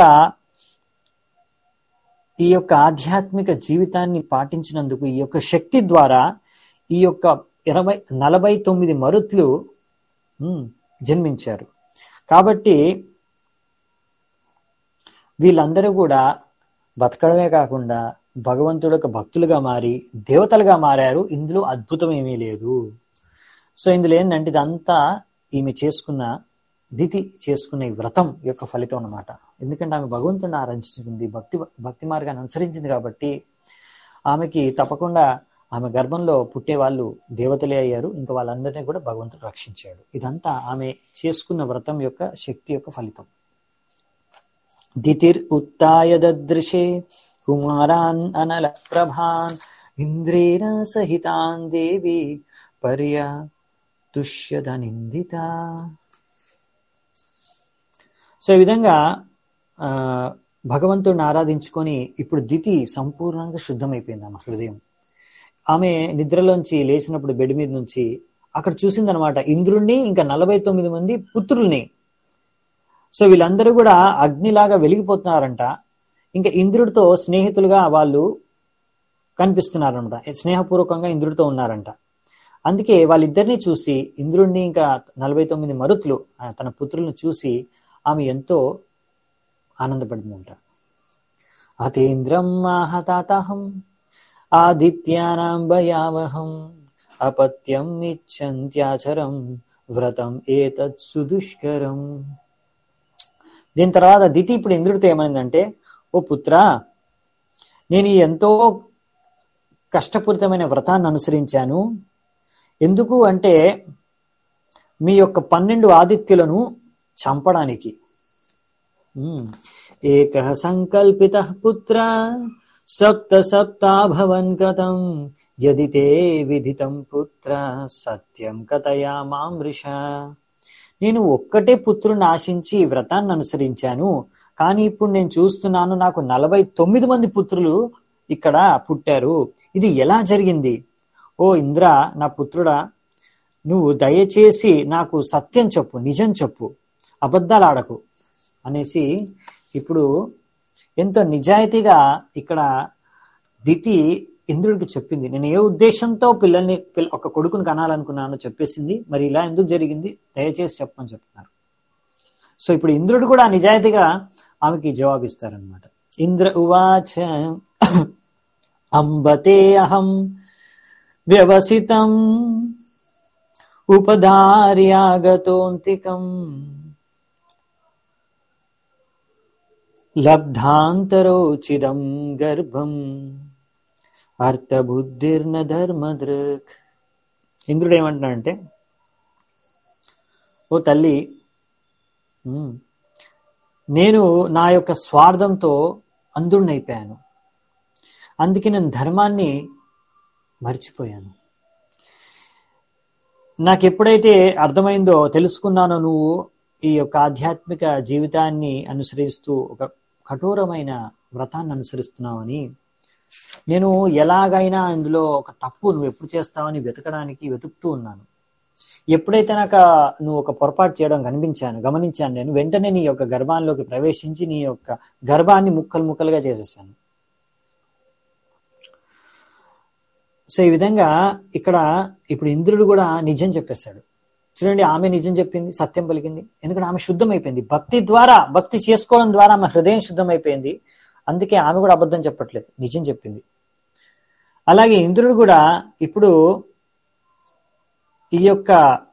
Speaker 1: ఈ యొక్క ఆధ్యాత్మిక జీవితాన్ని పాటించినందుకు ఈ యొక్క శక్తి ద్వారా ఈ యొక్క ఇరవై నలభై తొమ్మిది మరుతులు ఉమ్, జన్మించారు కాబట్టి వీళ్ళందరూ కూడా బతకడమే కాకుండా భగవంతుడు యొక్క భక్తులుగా మారి దేవతలుగా మారారు ఇందులో అద్భుతం ఏమీ లేదు సో ఇందులో ఏంటంటే ఇదంతా ఈమె చేసుకున్న దితి చేసుకున్న ఈ వ్రతం యొక్క ఫలితం అన్నమాట ఎందుకంటే ఆమె భగవంతుడిని ఆరాధించింది భక్తి భక్తి మార్గాన్ని అనుసరించింది కాబట్టి ఆమెకి తప్పకుండా ఆమె గర్భంలో పుట్టే వాళ్ళు దేవతలే అయ్యారు ఇంకా వాళ్ళందరినీ కూడా భగవంతుడు రక్షించాడు ఇదంతా ఆమె చేసుకున్న వ్రతం యొక్క శక్తి యొక్క ఫలితం దితిర్ ఉత్తాయ దదృశే కుమారాన్ అనల ప్రభాన్ ఇంద్రేణ సహితాన్ దేవి పర్య తుష్యద నిందిత సో ఈ విధంగా ఆ, భగవంతుడిని ఆరాధించుకొని ఇప్పుడు దితి సంపూర్ణంగా శుద్ధమైపోయింది ఆమె హృదయం ఆమె నిద్రలోంచి లేచినప్పుడు బెడ్ మీద నుంచి అక్కడ చూసిందనమాట ఇంద్రుణ్ణి ఇంకా నలభై తొమ్మిది మంది పుత్రుల్ని సో వీళ్ళందరూ కూడా అగ్నిలాగా వెలిగిపోతున్నారంట ఇంకా ఇంద్రుడితో స్నేహితులుగా వాళ్ళు కనిపిస్తున్నారనమాట స్నేహపూర్వకంగా ఇంద్రుడితో ఉన్నారంట అందుకే వాళ్ళిద్దరిని చూసి ఇంద్రుడిని ఇంకా నలభై తొమ్మిది మరుతులు ఆ, తన పుత్రులను చూసి ఆమె ఎంతో ఆనందపడిందంట అతేంద్రం ఆహతాతహం ఆదిత్యానాం భయావహం అపత్యం ఇచ్చంత్యాచరం వ్రతం ఏతత్ సుదుష్కరం దీని తర్వాత దితి ఇప్పుడు ఇంద్రుడితో ఏమైందంటే ఓ పుత్ర నేను ఈ ఎంతో కష్టపూరితమైన వ్రతాన్ని అనుసరించాను ఎందుకు అంటే మీ యొక్క పన్నెండు ఆదిత్యులను చంపడానికి ఉమ్. ఏక సంకల్పిత పుత్ర సప్త సప్తాభవన్ కథం యది తే విదితం పుత్ర సత్యం కథయా మామృష నేను ఒక్కటే పుత్రుని ఆశించి ఈ వ్రతాన్ని అనుసరించాను కానీ ఇప్పుడు నేను చూస్తున్నాను నాకు నలభై తొమ్మిది మంది పుత్రులు ఇక్కడ పుట్టారు ఇది ఎలా జరిగింది ఓ ఇంద్ర నా పుత్రుడా నువ్వు దయచేసి నాకు సత్యం చెప్పు నిజం చెప్పు అబద్ధాలు ఆడకు అనేసి ఇప్పుడు ఎంతో నిజాయితీగా ఇక్కడ దితి ఇంద్రుడికి చెప్పింది నేను ఏ ఉద్దేశంతో పిల్లల్ని పిల్ల- ఒక కొడుకుని కనాలనుకున్నానో చెప్పేసింది మరి ఇలా ఎందుకు జరిగింది దయచేసి చెప్పమని చెప్తున్నారు సో ఇప్పుడు ఇంద్రుడు కూడా నిజాయితీగా ఆమెకి జవాబిస్తారనమాట ఇంద్ర ఉవాచ అంబతే అహం వ్యవసితం ఉపధార్యాగతోంతికం లబ్ధాంతరోచిదం గర్భం అర్థబుద్ధిర్న ధర్మదృక్ ఇంద్రుడు ఏమంటున్నాడంటే ఓ తల్లి ఉమ్, నేను నా యొక్క స్వార్థంతో అంధుడినైపోయాను అందుకే నేను ధర్మాన్ని మర్చిపోయాను నాకు ఎప్పుడైతే అర్థమైందో తెలుసుకున్నానో నువ్వు ఈ యొక్క ఆధ్యాత్మిక జీవితాన్ని అనుసరిస్తూ ఒక కఠోరమైన వ్రతాన్ని అనుసరిస్తున్నావని నేను ఎలాగైనా ఇందులో ఒక తప్పు నువ్వు ఎప్పుడు చేస్తావని వెతకడానికి వెతుకుతూ ఉన్నాను ఎప్పుడైతే నాకు ఆ నువ్వు ఒక పొరపాటు చేయడం కనిపించాను గమనించాను నేను వెంటనే నీ యొక్క గర్భాల్లోకి ప్రవేశించి నీ యొక్క గర్భాన్ని ముక్కలు ముక్కలుగా చేసేసాను సో ఈ విధంగా ఇక్కడ ఇప్పుడు ఇంద్రుడు కూడా నిజం చెప్పేశాడు చూడండి ఆమె నిజం చెప్పింది సత్యం పలికింది ఎందుకంటే ఆమె శుద్ధమైపోయింది భక్తి ద్వారా భక్తి చేసుకోవడం ద్వారా ఆమె హృదయం శుద్ధమైపోయింది అందుకే ఆమె కూడా అబద్ధం చెప్పట్లేదు నిజం చెప్పింది అలాగే ఇంద్రుడు కూడా ఇప్పుడు ఈ యొక్క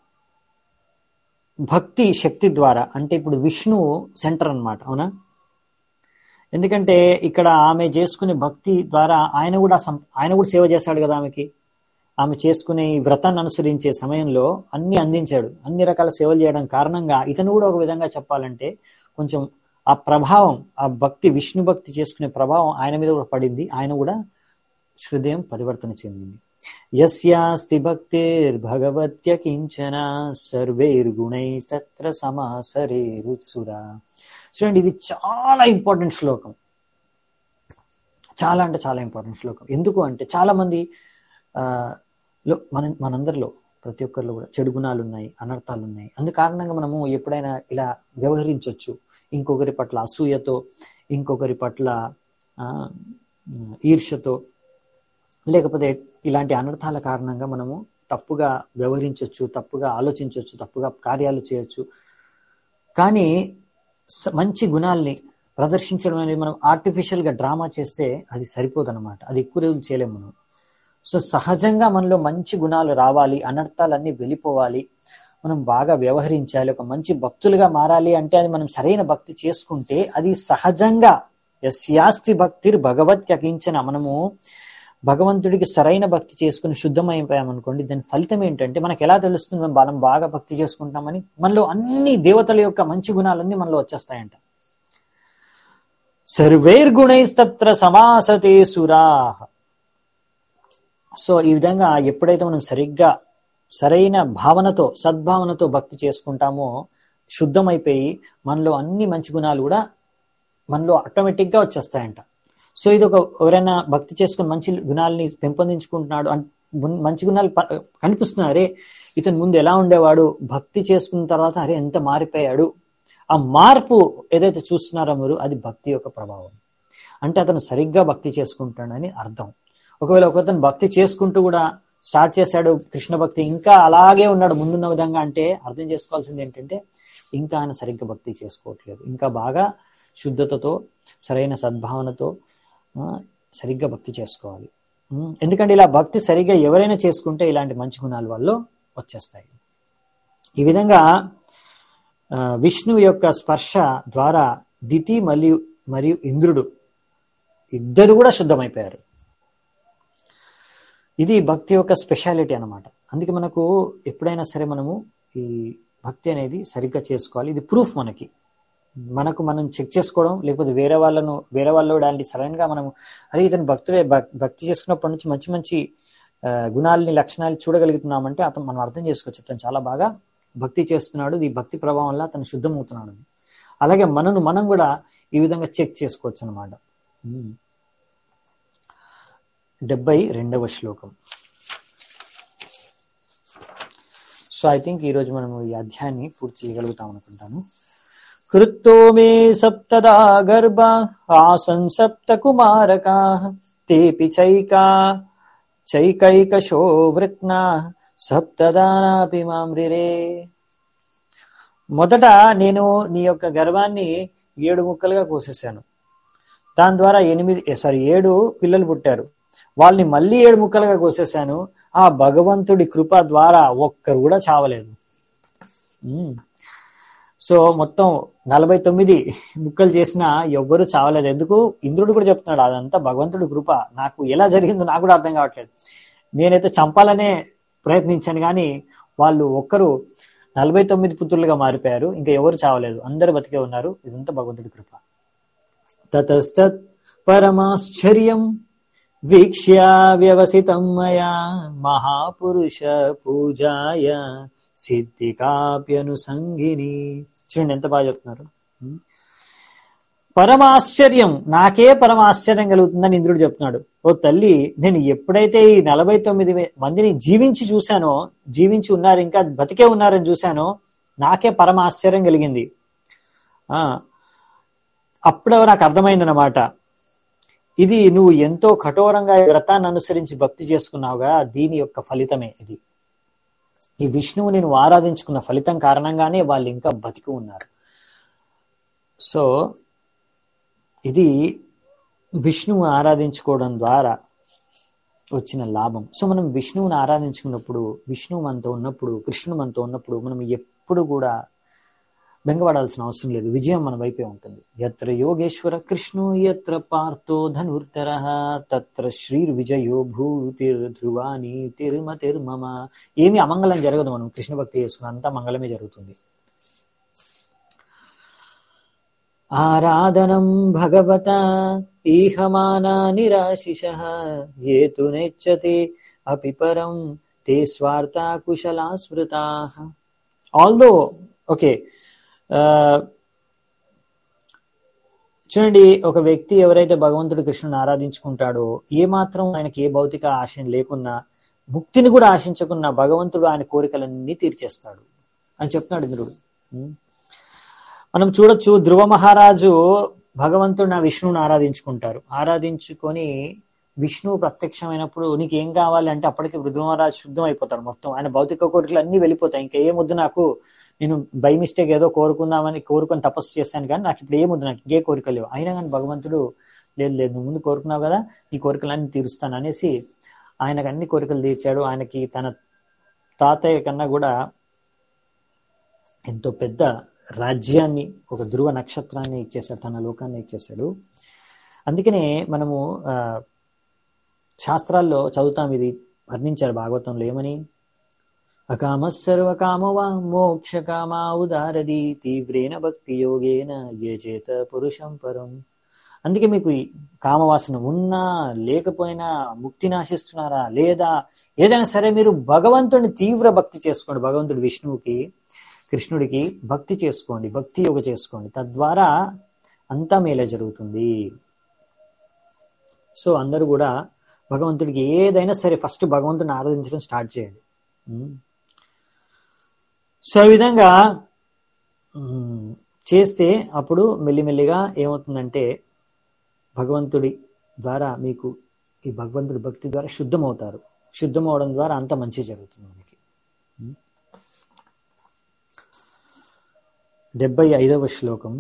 Speaker 1: భక్తి శక్తి ద్వారా అంటే ఇప్పుడు విష్ణువు సెంటర్ అన్నమాట అవునా ఎందుకంటే ఇక్కడ ఆమె చేసుకునే భక్తి ద్వారా ఆయన కూడా సం- ఆయన కూడా సేవ చేశాడు కదా ఆమెకి ఆమె చేసుకునే ఈ వ్రతాన్ని అనుసరించే సమయంలో అన్ని అందించాడు అన్ని రకాల సేవలు చేయడం కారణంగా ఇతను కూడా ఒక విధంగా చెప్పాలంటే కొంచెం ఆ ప్రభావం ఆ భక్తి విష్ణు భక్తి చేసుకునే ప్రభావం ఆయన మీద కూడా పడింది ఆయన కూడా హృదయం పరివర్తన చెందింది యస్యాస్తి భక్తిర్భగవత్య కించన సర్వైర్గుణైస్తత్ర సమాసరేరుత్సురా చూడండి ఇది చాలా ఇంపార్టెంట్ శ్లోకం చాలా అంటే చాలా ఇంపార్టెంట్ శ్లోకం ఎందుకు అంటే చాలా మంది ఆ, లో మన మనందరిలో ప్రతి ఒక్కరిలో కూడా చెడు గుణాలు ఉన్నాయి అనర్థాలు ఉన్నాయి అందు కారణంగా మనము ఎప్పుడైనా ఇలా వ్యవహరించవచ్చు ఇంకొకరి పట్ల అసూయతో ఇంకొకరి పట్ల ఆ, ఈర్ష్యతో లేకపోతే ఇలాంటి అనర్థాల కారణంగా మనము తప్పుగా వ్యవహరించవచ్చు తప్పుగా ఆలోచించవచ్చు తప్పుగా కార్యాలు చేయొచ్చు కానీ స- మంచి గుణాల్ని ప్రదర్శించడం అనేది మనం ఆర్టిఫిషియల్ గా డ్రామా చేస్తే అది సరిపోదన్నమాట అది ఎక్కువ రోజులు చేయలేము మనం సో సహజంగా మనలో మంచి గుణాలు రావాలి అనర్థాలన్నీ వెళ్ళిపోవాలి మనం బాగా వ్యవహరించాలి ఒక మంచి భక్తులుగా మారాలి అంటే అది మనం సరైన భక్తి చేసుకుంటే అది సహజంగా యస్యాస్తి భక్తిర్ భగవత్యకించిన మనము భగవంతుడికి సరైన భక్తి చేసుకుని శుద్ధమైపోయామనుకోండి దాని ఫలితం ఏంటంటే మనకు ఎలా తెలుస్తుంది మనం మనం బాగా భక్తి చేసుకుంటామని మనలో అన్ని దేవతల యొక్క మంచి గుణాలన్నీ మనలో వచ్చేస్తాయంట సర్వైర్గుణైస్తత్ర సమాసతే సురా సో ఈ విధంగా ఎప్పుడైతే మనం సరిగ్గా సరైన భావనతో సద్భావనతో భక్తి చేసుకుంటామో శుద్ధమైపోయి మనలో అన్ని మంచి గుణాలు కూడా మనలో ఆటోమేటిక్ గా వచ్చేస్తాయంట సో ఇది ఒక ఎవరైనా భక్తి చేసుకుని మంచి గుణాలని పెంపొందించుకుంటున్నాడు అన్- మున్- మంచి గుణాలు ప- కనిపిస్తున్నాయి అరే ఇతను ముందు ఎలా ఉండేవాడు భక్తి చేసుకున్న తర్వాత అరే ఎంత మారిపోయాడు ఆ మార్పు ఏదైతే చూస్తున్నారో మీరు అది భక్తి యొక్క ప్రభావం అంటే అతను సరిగ్గా భక్తి చేసుకుంటాడని అర్థం ఒకవేళ ఒకతను భక్తి చేసుకుంటూ కూడా స్టార్ట్ చేశాడు కృష్ణ భక్తి ఇంకా అలాగే ఉన్నాడు ముందున్న విధంగా అంటే అర్థం చేసుకోవాల్సింది ఏంటంటే ఇంకా ఆయన సరిగ్గా భక్తి చేసుకోవట్లేదు ఇంకా బాగా శుద్ధతతో సరైన సద్భావనతో ఆ, సరిగ్గా భక్తి చేసుకోవాలి ఉమ్, ఎందుకంటే ఇలా భక్తి సరిగ్గా ఎవరైనా చేసుకుంటే ఇలాంటి మంచి గుణాలు వాళ్ళు వచ్చేస్తాయి ఈ విధంగా ఆ, విష్ణువు యొక్క స్పర్శ ద్వారా దితి మరియు మరియు ఇంద్రుడు ఇద్దరు కూడా శుద్ధమైపోయారు ఇది భక్తి యొక్క స్పెషాలిటీ అన్నమాట అందుకే మనకు ఎప్పుడైనా సరే మనము ఈ భక్తి అనేది సరిగ్గా చేసుకోవాలి ఇది ప్రూఫ్ మనకి మనకు మనం చెక్ చేసుకోవడం లేకపోతే వేరే వాళ్ళను వేరే వాళ్ళు దాన్ని సడన్ గా మనం అరే ఇతను భక్తుడే భక్- భక్తి చేసుకున్నప్పటి నుంచి మంచి మంచి ఆ, గుణాలని లక్షణాలు చూడగలుగుతున్నామంటే అతను మనం అర్థం చేసుకోవచ్చు అతను చాలా బాగా భక్తి చేస్తున్నాడు ఈ భక్తి ప్రభావం వల్ల అతను శుద్ధమవుతున్నాడు అలాగే మనను మనం కూడా ఈ విధంగా చెక్ చేసుకోవచ్చు అనమాట డెబ్బై రెండవ శ్లోకం సో ఐ థింక్ ఈరోజు మనం ఈ అధ్యాయాన్ని పూర్తి చేయగలుగుతాం అనుకుంటాను కృత్తో మే సప్తదా గర్భ ఆసన్ సప్త కుమారకా తేపి చైకా చైకైకశో వృక్నా సప్తదానాపి మామ్రిరే మొదట నేను నీ యొక్క గర్వాన్ని ఏడు ముక్కలుగా కోసేశాను దాని ద్వారా ఎనిమిది సారీ ఏడు పిల్లలు పుట్టారు వాళ్ళని మళ్ళీ ఏడు ముక్కలుగా కోసేశాను ఆ భగవంతుడి కృప ద్వారా ఒక్కరు కూడా చావలేదు ఉమ్. సో మొత్తం నలభై తొమ్మిది ముక్కలు చేసినా ఎవ్వరూ చావలేదు ఎందుకు ఇంద్రుడు కూడా చెప్తున్నాడు అదంతా భగవంతుడి కృప నాకు ఎలా జరిగిందో నాకు కూడా అర్థం కావట్లేదు నేనైతే చంపాలనే ప్రయత్నించాను కానీ వాళ్ళు ఒక్కరు నలభై తొమ్మిది పుత్రులుగా మారిపోయారు ఇంకా ఎవరు చావలేదు అందరు బతికే ఉన్నారు ఇదంతా భగవంతుడి కృప తతస్తత్ పరమాశ్చర్యం వీక్ష్య వ్యవసితం మయా మహాపురుష పూజాయ సిద్ధికాప్యనుసంగిని చూడండి ఎంత బాగా చెప్తున్నారు ఉం? పరమాశ్చర్యం నాకే పరమ ఆశ్చర్యం కలుగుతుందని ఇంద్రుడు చెప్తున్నాడు ఓ తల్లి నేను ఎప్పుడైతే ఈ నలభై తొమ్మిది మందిని జీవించి చూశానో జీవించి ఉన్నారు ఇంకా బతికే ఉన్నారని చూశానో నాకే పరమ ఆశ్చర్యం కలిగింది ఆ అప్పుడు నాకు అర్థమైందనమాట ఇది నువ్వు ఎంతో కఠోరంగా ఈ వ్రతాన్ని అనుసరించి భక్తి చేసుకున్నావుగా దీని యొక్క ఫలితమే ఇది ఈ విష్ణువు నేను ఆరాధించుకున్న ఫలితం కారణంగానే వాళ్ళు ఇంకా బతికి ఉన్నారు సో ఇది విష్ణువు ఆరాధించుకోవడం ద్వారా వచ్చిన లాభం సో మనం విష్ణువుని ఆరాధించుకున్నప్పుడు విష్ణువు మనతో ఉన్నప్పుడు కృష్ణుడు మనతో ఉన్నప్పుడు మనం ఎప్పుడు కూడా బెంగపడాల్సిన అవసరం లేదు విజయం మన వైపే ఉంటుంది ఎత్ర యోగేశ్వర కృష్ణో ఎత్ర పార్థో ధనుర్ధర తత్ర శ్రీర్ విజయో భూతిర్ ధ్రువాని తిరుమ తిరుమమ ఏమి అమంగళం జరగదు మనం కృష్ణ భక్తి చేసుకున్న అంతా మంగళమే జరుగుతుంది ఆరాధనం భగవత ఈహమానా నిరాశిష ఏతు నెచ్చతి అపి పరం తే స్వార్థ కుశలా స్మృతా ఆల్దో ఓకే చూడండి ఒక వ్యక్తి ఎవరైతే భగవంతుడు కృష్ణుని ఆరాధించుకుంటాడో ఏ మాత్రం ఆయనకి ఏ భౌతిక ఆశయం లేకున్నా ముక్తిని కూడా ఆశించకున్నా భగవంతుడు ఆయన కోరికలన్నీ తీర్చేస్తాడు అని చెప్తున్నాడు ఇంద్రుడు ఉం? మనం చూడొచ్చు ధ్రువ మహారాజు భగవంతుడు నా విష్ణువుని ఆరాధించుకుంటారు ఆరాధించుకొని విష్ణువు ప్రత్యక్షమైనప్పుడు నీకు ఏం కావాలి అంటే అప్పటికి ధ్రువ మహారాజు శుద్ధం అయిపోతాడు మొత్తం ఆయన భౌతిక కోరికలు అన్ని వెళ్ళిపోతాయి ఇంకా ఏ ముద్దు నాకు నేను బై మిస్టేక్ ఏదో కోరుకుందామని కోరుకొని తపస్సు చేశాను కానీ నాకు ఇప్పుడు ఏముంది నాకు ఇంకే కోరికలు లేవు అయినా కానీ భగవంతుడు లేదు లేదు నువ్వు ముందు కోరుకున్నావు కదా ఈ కోరికలన్నీ తీరుస్తాను అనేసి ఆయనకు అన్ని కోరికలు తీర్చాడు ఆయనకి తన తాతయ్య కన్నా కూడా ఎంతో పెద్ద రాజ్యాన్ని ఒక ధ్రువ నక్షత్రాన్ని ఇచ్చేశాడు తన లోకాన్ని ఇచ్చేశాడు అందుకనే మనము ఆ, శాస్త్రాల్లో చదువుతాం ఇది వర్ణించారు భాగవతంలో ఏమని అకామ సర్వకామవా మోక్ష కామా ఉదారది తీవ్రేణ భక్తి యోగేన ఏ చేత పురుషం పరం అందుకే మీకు ఈ కామవాసన ఉన్నా లేకపోయినా ముక్తిని ఆశిస్తున్నారా లేదా ఏదైనా సరే మీరు భగవంతుడిని తీవ్ర భక్తి చేసుకోండి భగవంతుడు విష్ణువుకి కృష్ణుడికి భక్తి చేసుకోండి భక్తి యోగ చేసుకోండి తద్వారా అంతా మేలే జరుగుతుంది సో అందరూ కూడా భగవంతుడికి ఏదైనా సరే ఫస్ట్ భగవంతుడిని ఆరాధించడం స్టార్ట్ చేయండి ఉమ్. సో ఈ విధంగా ఉమ్, చేస్తే అప్పుడు మెల్లిమెల్లిగా ఏమవుతుందంటే భగవంతుడి ద్వారా మీకు ఈ భగవంతుడి భక్తి ద్వారా శుద్ధమవుతారు శుద్ధమవడం ద్వారా అంత మంచి జరుగుతుంది మనకి ఉమ్. డెబ్బై ఐదవ శ్లోకం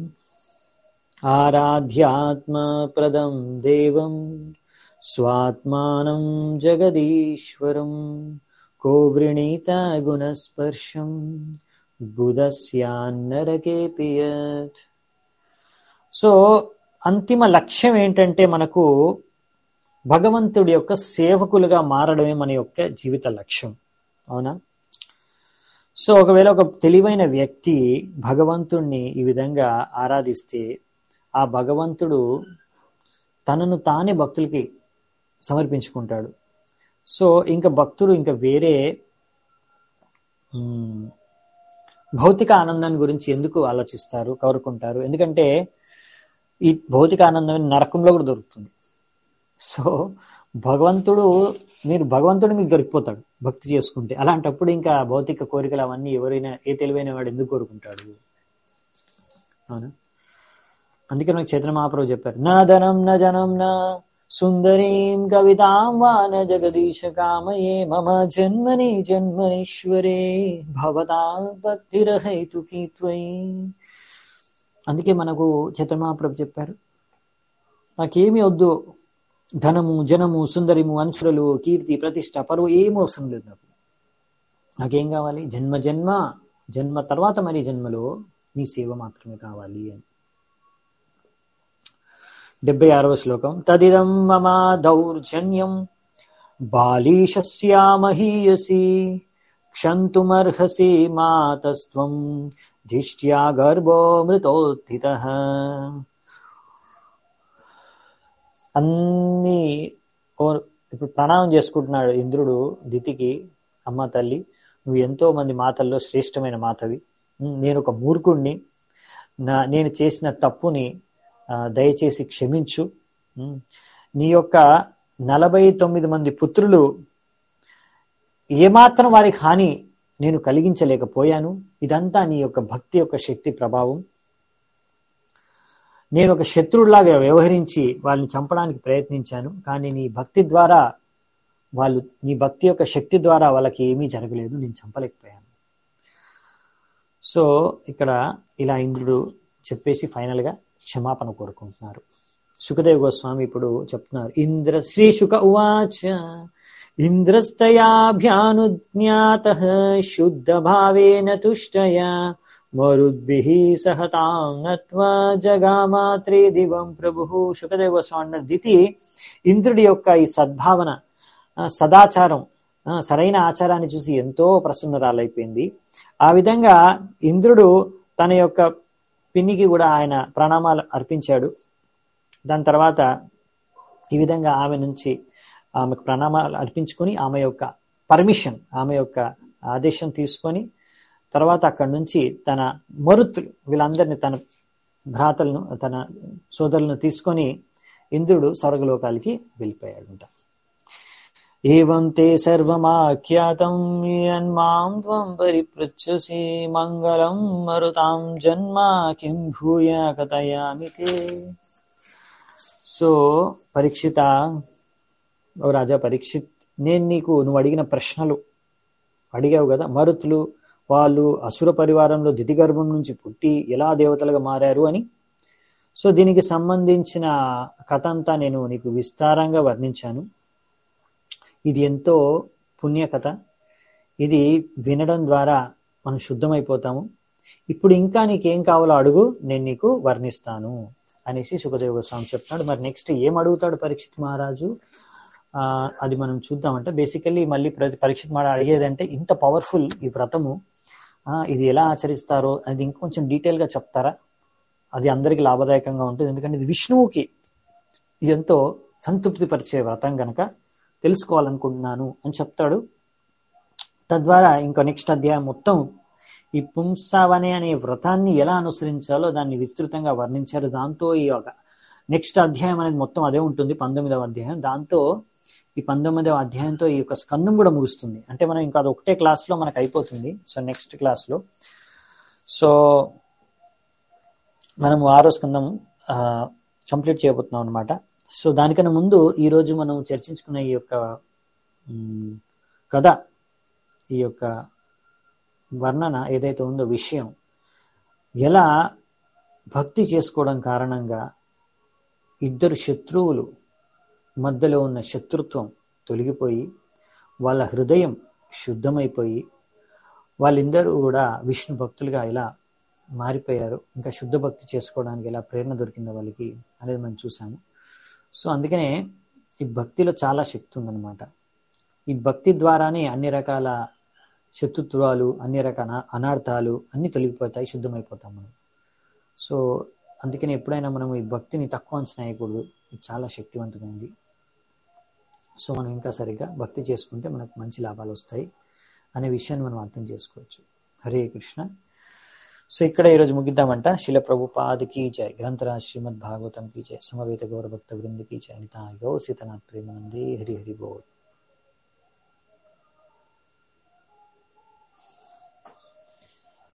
Speaker 1: ఆరాధ్యాత్మప్రదం దేవం స్వాత్మానం జగదీశ్వరం కో వృణీత గుణస్పర్శం బుధస్యాన్నరకేపి యత్ సో అంతిమ లక్ష్యం ఏంటంటే మనకు భగవంతుడి యొక్క సేవకులుగా మారడమే మన యొక్క జీవిత లక్ష్యం అవునా సో ఒకవేళ ఒక తెలివైన వ్యక్తి భగవంతుణ్ణి ఈ విధంగా ఆరాధిస్తే ఆ భగవంతుడు తనను తానే భక్తులకి సమర్పించుకుంటాడు సో ఇంకా భక్తుడు ఇంకా వేరే ఉమ్, భౌతిక ఆనందాన్ని గురించి ఎందుకు ఆలోచిస్తారు కోరుకుంటారు ఎందుకంటే ఈ భౌతిక ఆనందం నరకంలో కూడా దొరుకుతుంది సో భగవంతుడు మీరు భగవంతుడు మీకు దొరికిపోతాడు భక్తి చేసుకుంటే అలాంటప్పుడు ఇంకా భౌతిక కోరికలు అవన్నీ ఎవరైనా ఏ తెలివైన వాడు ఎందుకు కోరుకుంటాడు అవునా అందుకే నాకు చైతన్య మహాప్రభు చెప్పారు నా ధనం న జనం న సుందరీం కవితాం వా న జగదీశ కామయే మమ జన్మని జన్మనీశ్వరే భవతా భక్తిరహైతుకి త్వయి అందుకే మనకు చైతన్య మహాప్రభు చెప్పారు నాకేమీ వద్దు ధనము జనము సుందరిము అనుసరులు కీర్తి ప్రతిష్ట పరువు ఏం అవసరం లేదు నాకు నాకేం కావాలి జన్మ జన్మ జన్మ తర్వాత మరి జన్మలో నీ సేవ మాత్రమే కావాలి అని డెబ్బై ఆరవ శ్లోకం తదిదం మమ దౌర్జన్యం బాలీషస్యామహీయసి క్షంతుమర్హసి మాతస్త్వం ధిష్ట్యా గర్భో మృతోత్థిత అన్ని ఓ ఇప్పుడు ప్రణామం చేసుకుంటున్నాడు ఇంద్రుడు దితికి అమ్మ తల్లి నువ్వు ఎంతో మంది మాతల్లో శ్రేష్టమైన మాతవి ఉమ్, నేను ఒక మూర్ఖుణ్ణి నా నేను చేసిన తప్పుని ఆ, దయచేసి క్షమించు ఉమ్, నీ యొక్క నలభై తొమ్మిది మంది పుత్రులు ఏమాత్రం వారికి హాని నేను కలిగించలేకపోయాను ఇదంతా నీ యొక్క భక్తి యొక్క శక్తి ప్రభావం నేను ఒక శత్రువులాగా వ్యవహరించి వాళ్ళని చంపడానికి ప్రయత్నించాను కానీ నీ భక్తి ద్వారా వాళ్ళు నీ భక్తి యొక్క శక్తి ద్వారా వాళ్ళకి ఏమీ జరగలేదు నేను చంపలేకపోయాను సో ఇక్కడ ఇలా ఇంద్రుడు చెప్పేసి ఫైనల్ గా క్షమాపణ కోరుకుంటున్నారు సుఖదేవ్ గోస్వామి ఇప్పుడు చెప్తున్నారు ఇంద్ర శ్రీ శుక ఉవాచ ఇంద్రస్తయాభ్యానుజ్ఞాత శుద్ధ భావేన తుష్టయా మరుద్భిః సహతాం నత్వా జగామాత్రే దివం ప్రభు శుకదేవ గోస్వామి దితి ఇంద్రుడి యొక్క ఈ సద్భావన ఆ, సదాచారం ఆ, సరైన ఆచారాన్ని చూసి ఎంతో ప్రసన్నరాలైపోయింది ఆ విధంగా ఇంద్రుడు తన యొక్క పిన్నికి కూడా ఆయన ప్రణామాలు అర్పించాడు దాని తర్వాత ఈ విధంగా ఆమె నుంచి ఆమెకు ప్రణామాలు అర్పించుకొని ఆమె యొక్క పర్మిషన్ ఆమె యొక్క ఆదేశం తీసుకొని తర్వాత అక్కడి నుంచి తన మరుతులు వీళ్ళందరినీ తన భ్రాతలను తన సోదరులను తీసుకొని ఇంద్రుడు స్వర్గలోకాలకి వెళ్ళిపోయాడంట ఏవం తే సర్వమాఖ్యాతం యన్మాం త్వం పరిపృచ్ఛసి మంగళం మరుతాం జన్మ కిం భూయ కథయామి తే సో పరీక్షిత ఓ రాజా పరీక్షిత్ నేను నీకు నువ్వు అడిగిన ప్రశ్నలు అడిగావు కదా మరుతులు వాళ్ళు అసుర పరివారంలో దితిగర్భం నుంచి పుట్టి ఎలా దేవతలుగా మారారు అని సో దీనికి సంబంధించిన కథ అంతా నేను నీకు విస్తారంగా వర్ణించాను ఇది ఎంతో పుణ్య కథ ఇది వినడం ద్వారా మనం శుద్ధమైపోతాము ఇప్పుడు ఇంకా నీకేం కావాలో అడుగు నేను నీకు వర్ణిస్తాను అనేసి సుఖదేవ గోస్వామి చెప్తున్నాడు మరి నెక్స్ట్ ఏం అడుగుతాడు పరీక్షిత్ మహారాజు ఆ, అది మనం చూద్దామంటే బేసికల్లీ మళ్ళీ ప్రతి పరీక్షిత్ మహారాజు అడిగేదంటే ఇంత పవర్ఫుల్ ఈ వ్రతము ఆ, ఇది ఎలా ఆచరిస్తారో అది ఇంకొంచెం డీటెయిల్గా చెప్తారా అది అందరికీ లాభదాయకంగా ఉంటుంది ఎందుకంటే ఇది విష్ణువుకి ఇది ఎంతో సంతృప్తి పరిచే వ్రతం గనక తెలుసుకోవాలనుకుంటున్నాను అని చెప్తాడు తద్వారా ఇంకా నెక్స్ట్ అధ్యాయం మొత్తం ఈ పుంసవనే అనే వ్రతాన్ని ఎలా అనుసరించాలో దాన్ని విస్తృతంగా వర్ణించారు దాంతో ఈ ఒక నెక్స్ట్ అధ్యాయం అనేది మొత్తం అదే ఉంటుంది పంతొమ్మిదవ అధ్యాయం దాంతో ఈ పంతొమ్మిదవ అధ్యాయంతో ఈ యొక్క స్కందం కూడా ముగుస్తుంది అంటే మనం ఇంకా అది ఒకటే క్లాస్లో మనకు అయిపోతుంది సో నెక్స్ట్ క్లాస్లో సో మనం ఆరో స్కందం కంప్లీట్ చేయబోతున్నాం అనమాట సో దానికన్నా ముందు ఈరోజు మనం చర్చించుకున్న ఈ యొక్క మ్, కథ ఈ యొక్క వర్ణన ఏదైతే ఉందో విషయం ఎలా భక్తి చేసుకోవడం కారణంగా ఇద్దరు శత్రువులు మధ్యలో ఉన్న శత్రుత్వం తొలగిపోయి వాళ్ళ హృదయం శుద్ధమైపోయి వాళ్ళిద్దరూ కూడా విష్ణు భక్తులుగా ఎలా మారిపోయారు ఇంకా శుద్ధ భక్తి చేసుకోవడానికి ఎలా ప్రేరణ దొరికిందో వాళ్ళకి అనేది మనం చూసాము సో అందుకనే ఈ భక్తిలో చాలా శక్తి ఉందన్నమాట ఈ భక్తి ద్వారానే అన్ని రకాల శత్రుత్వాలు అన్ని రకాల అనార్థాలు అన్ని తొలగిపోతాయి శుద్ధమైపోతాం మనం సో అందుకని ఎప్పుడైనా మనం ఈ భక్తిని తక్కువ అంచనా వేయకూడదు ఇది చాలా శక్తివంతమైంది సో మనం ఇంకా సరిగ్గా భక్తి చేసుకుంటే మనకు మంచి లాభాలు వస్తాయి అనే విషయాన్ని మనం అర్థం చేసుకోవచ్చు హరే కృష్ణ సో ఇక్కడ ఈరోజు ముగిద్దామంట శిల ప్రభుపాద్ కీ జయ గ్రంథరాజ్ శ్రీమద్ భాగవతం కీ జయ సమవేత గౌరభక్త వృంది కీ జయ నితాయో సీతనాథ్ ప్రేమానందే హరి హరి బోల్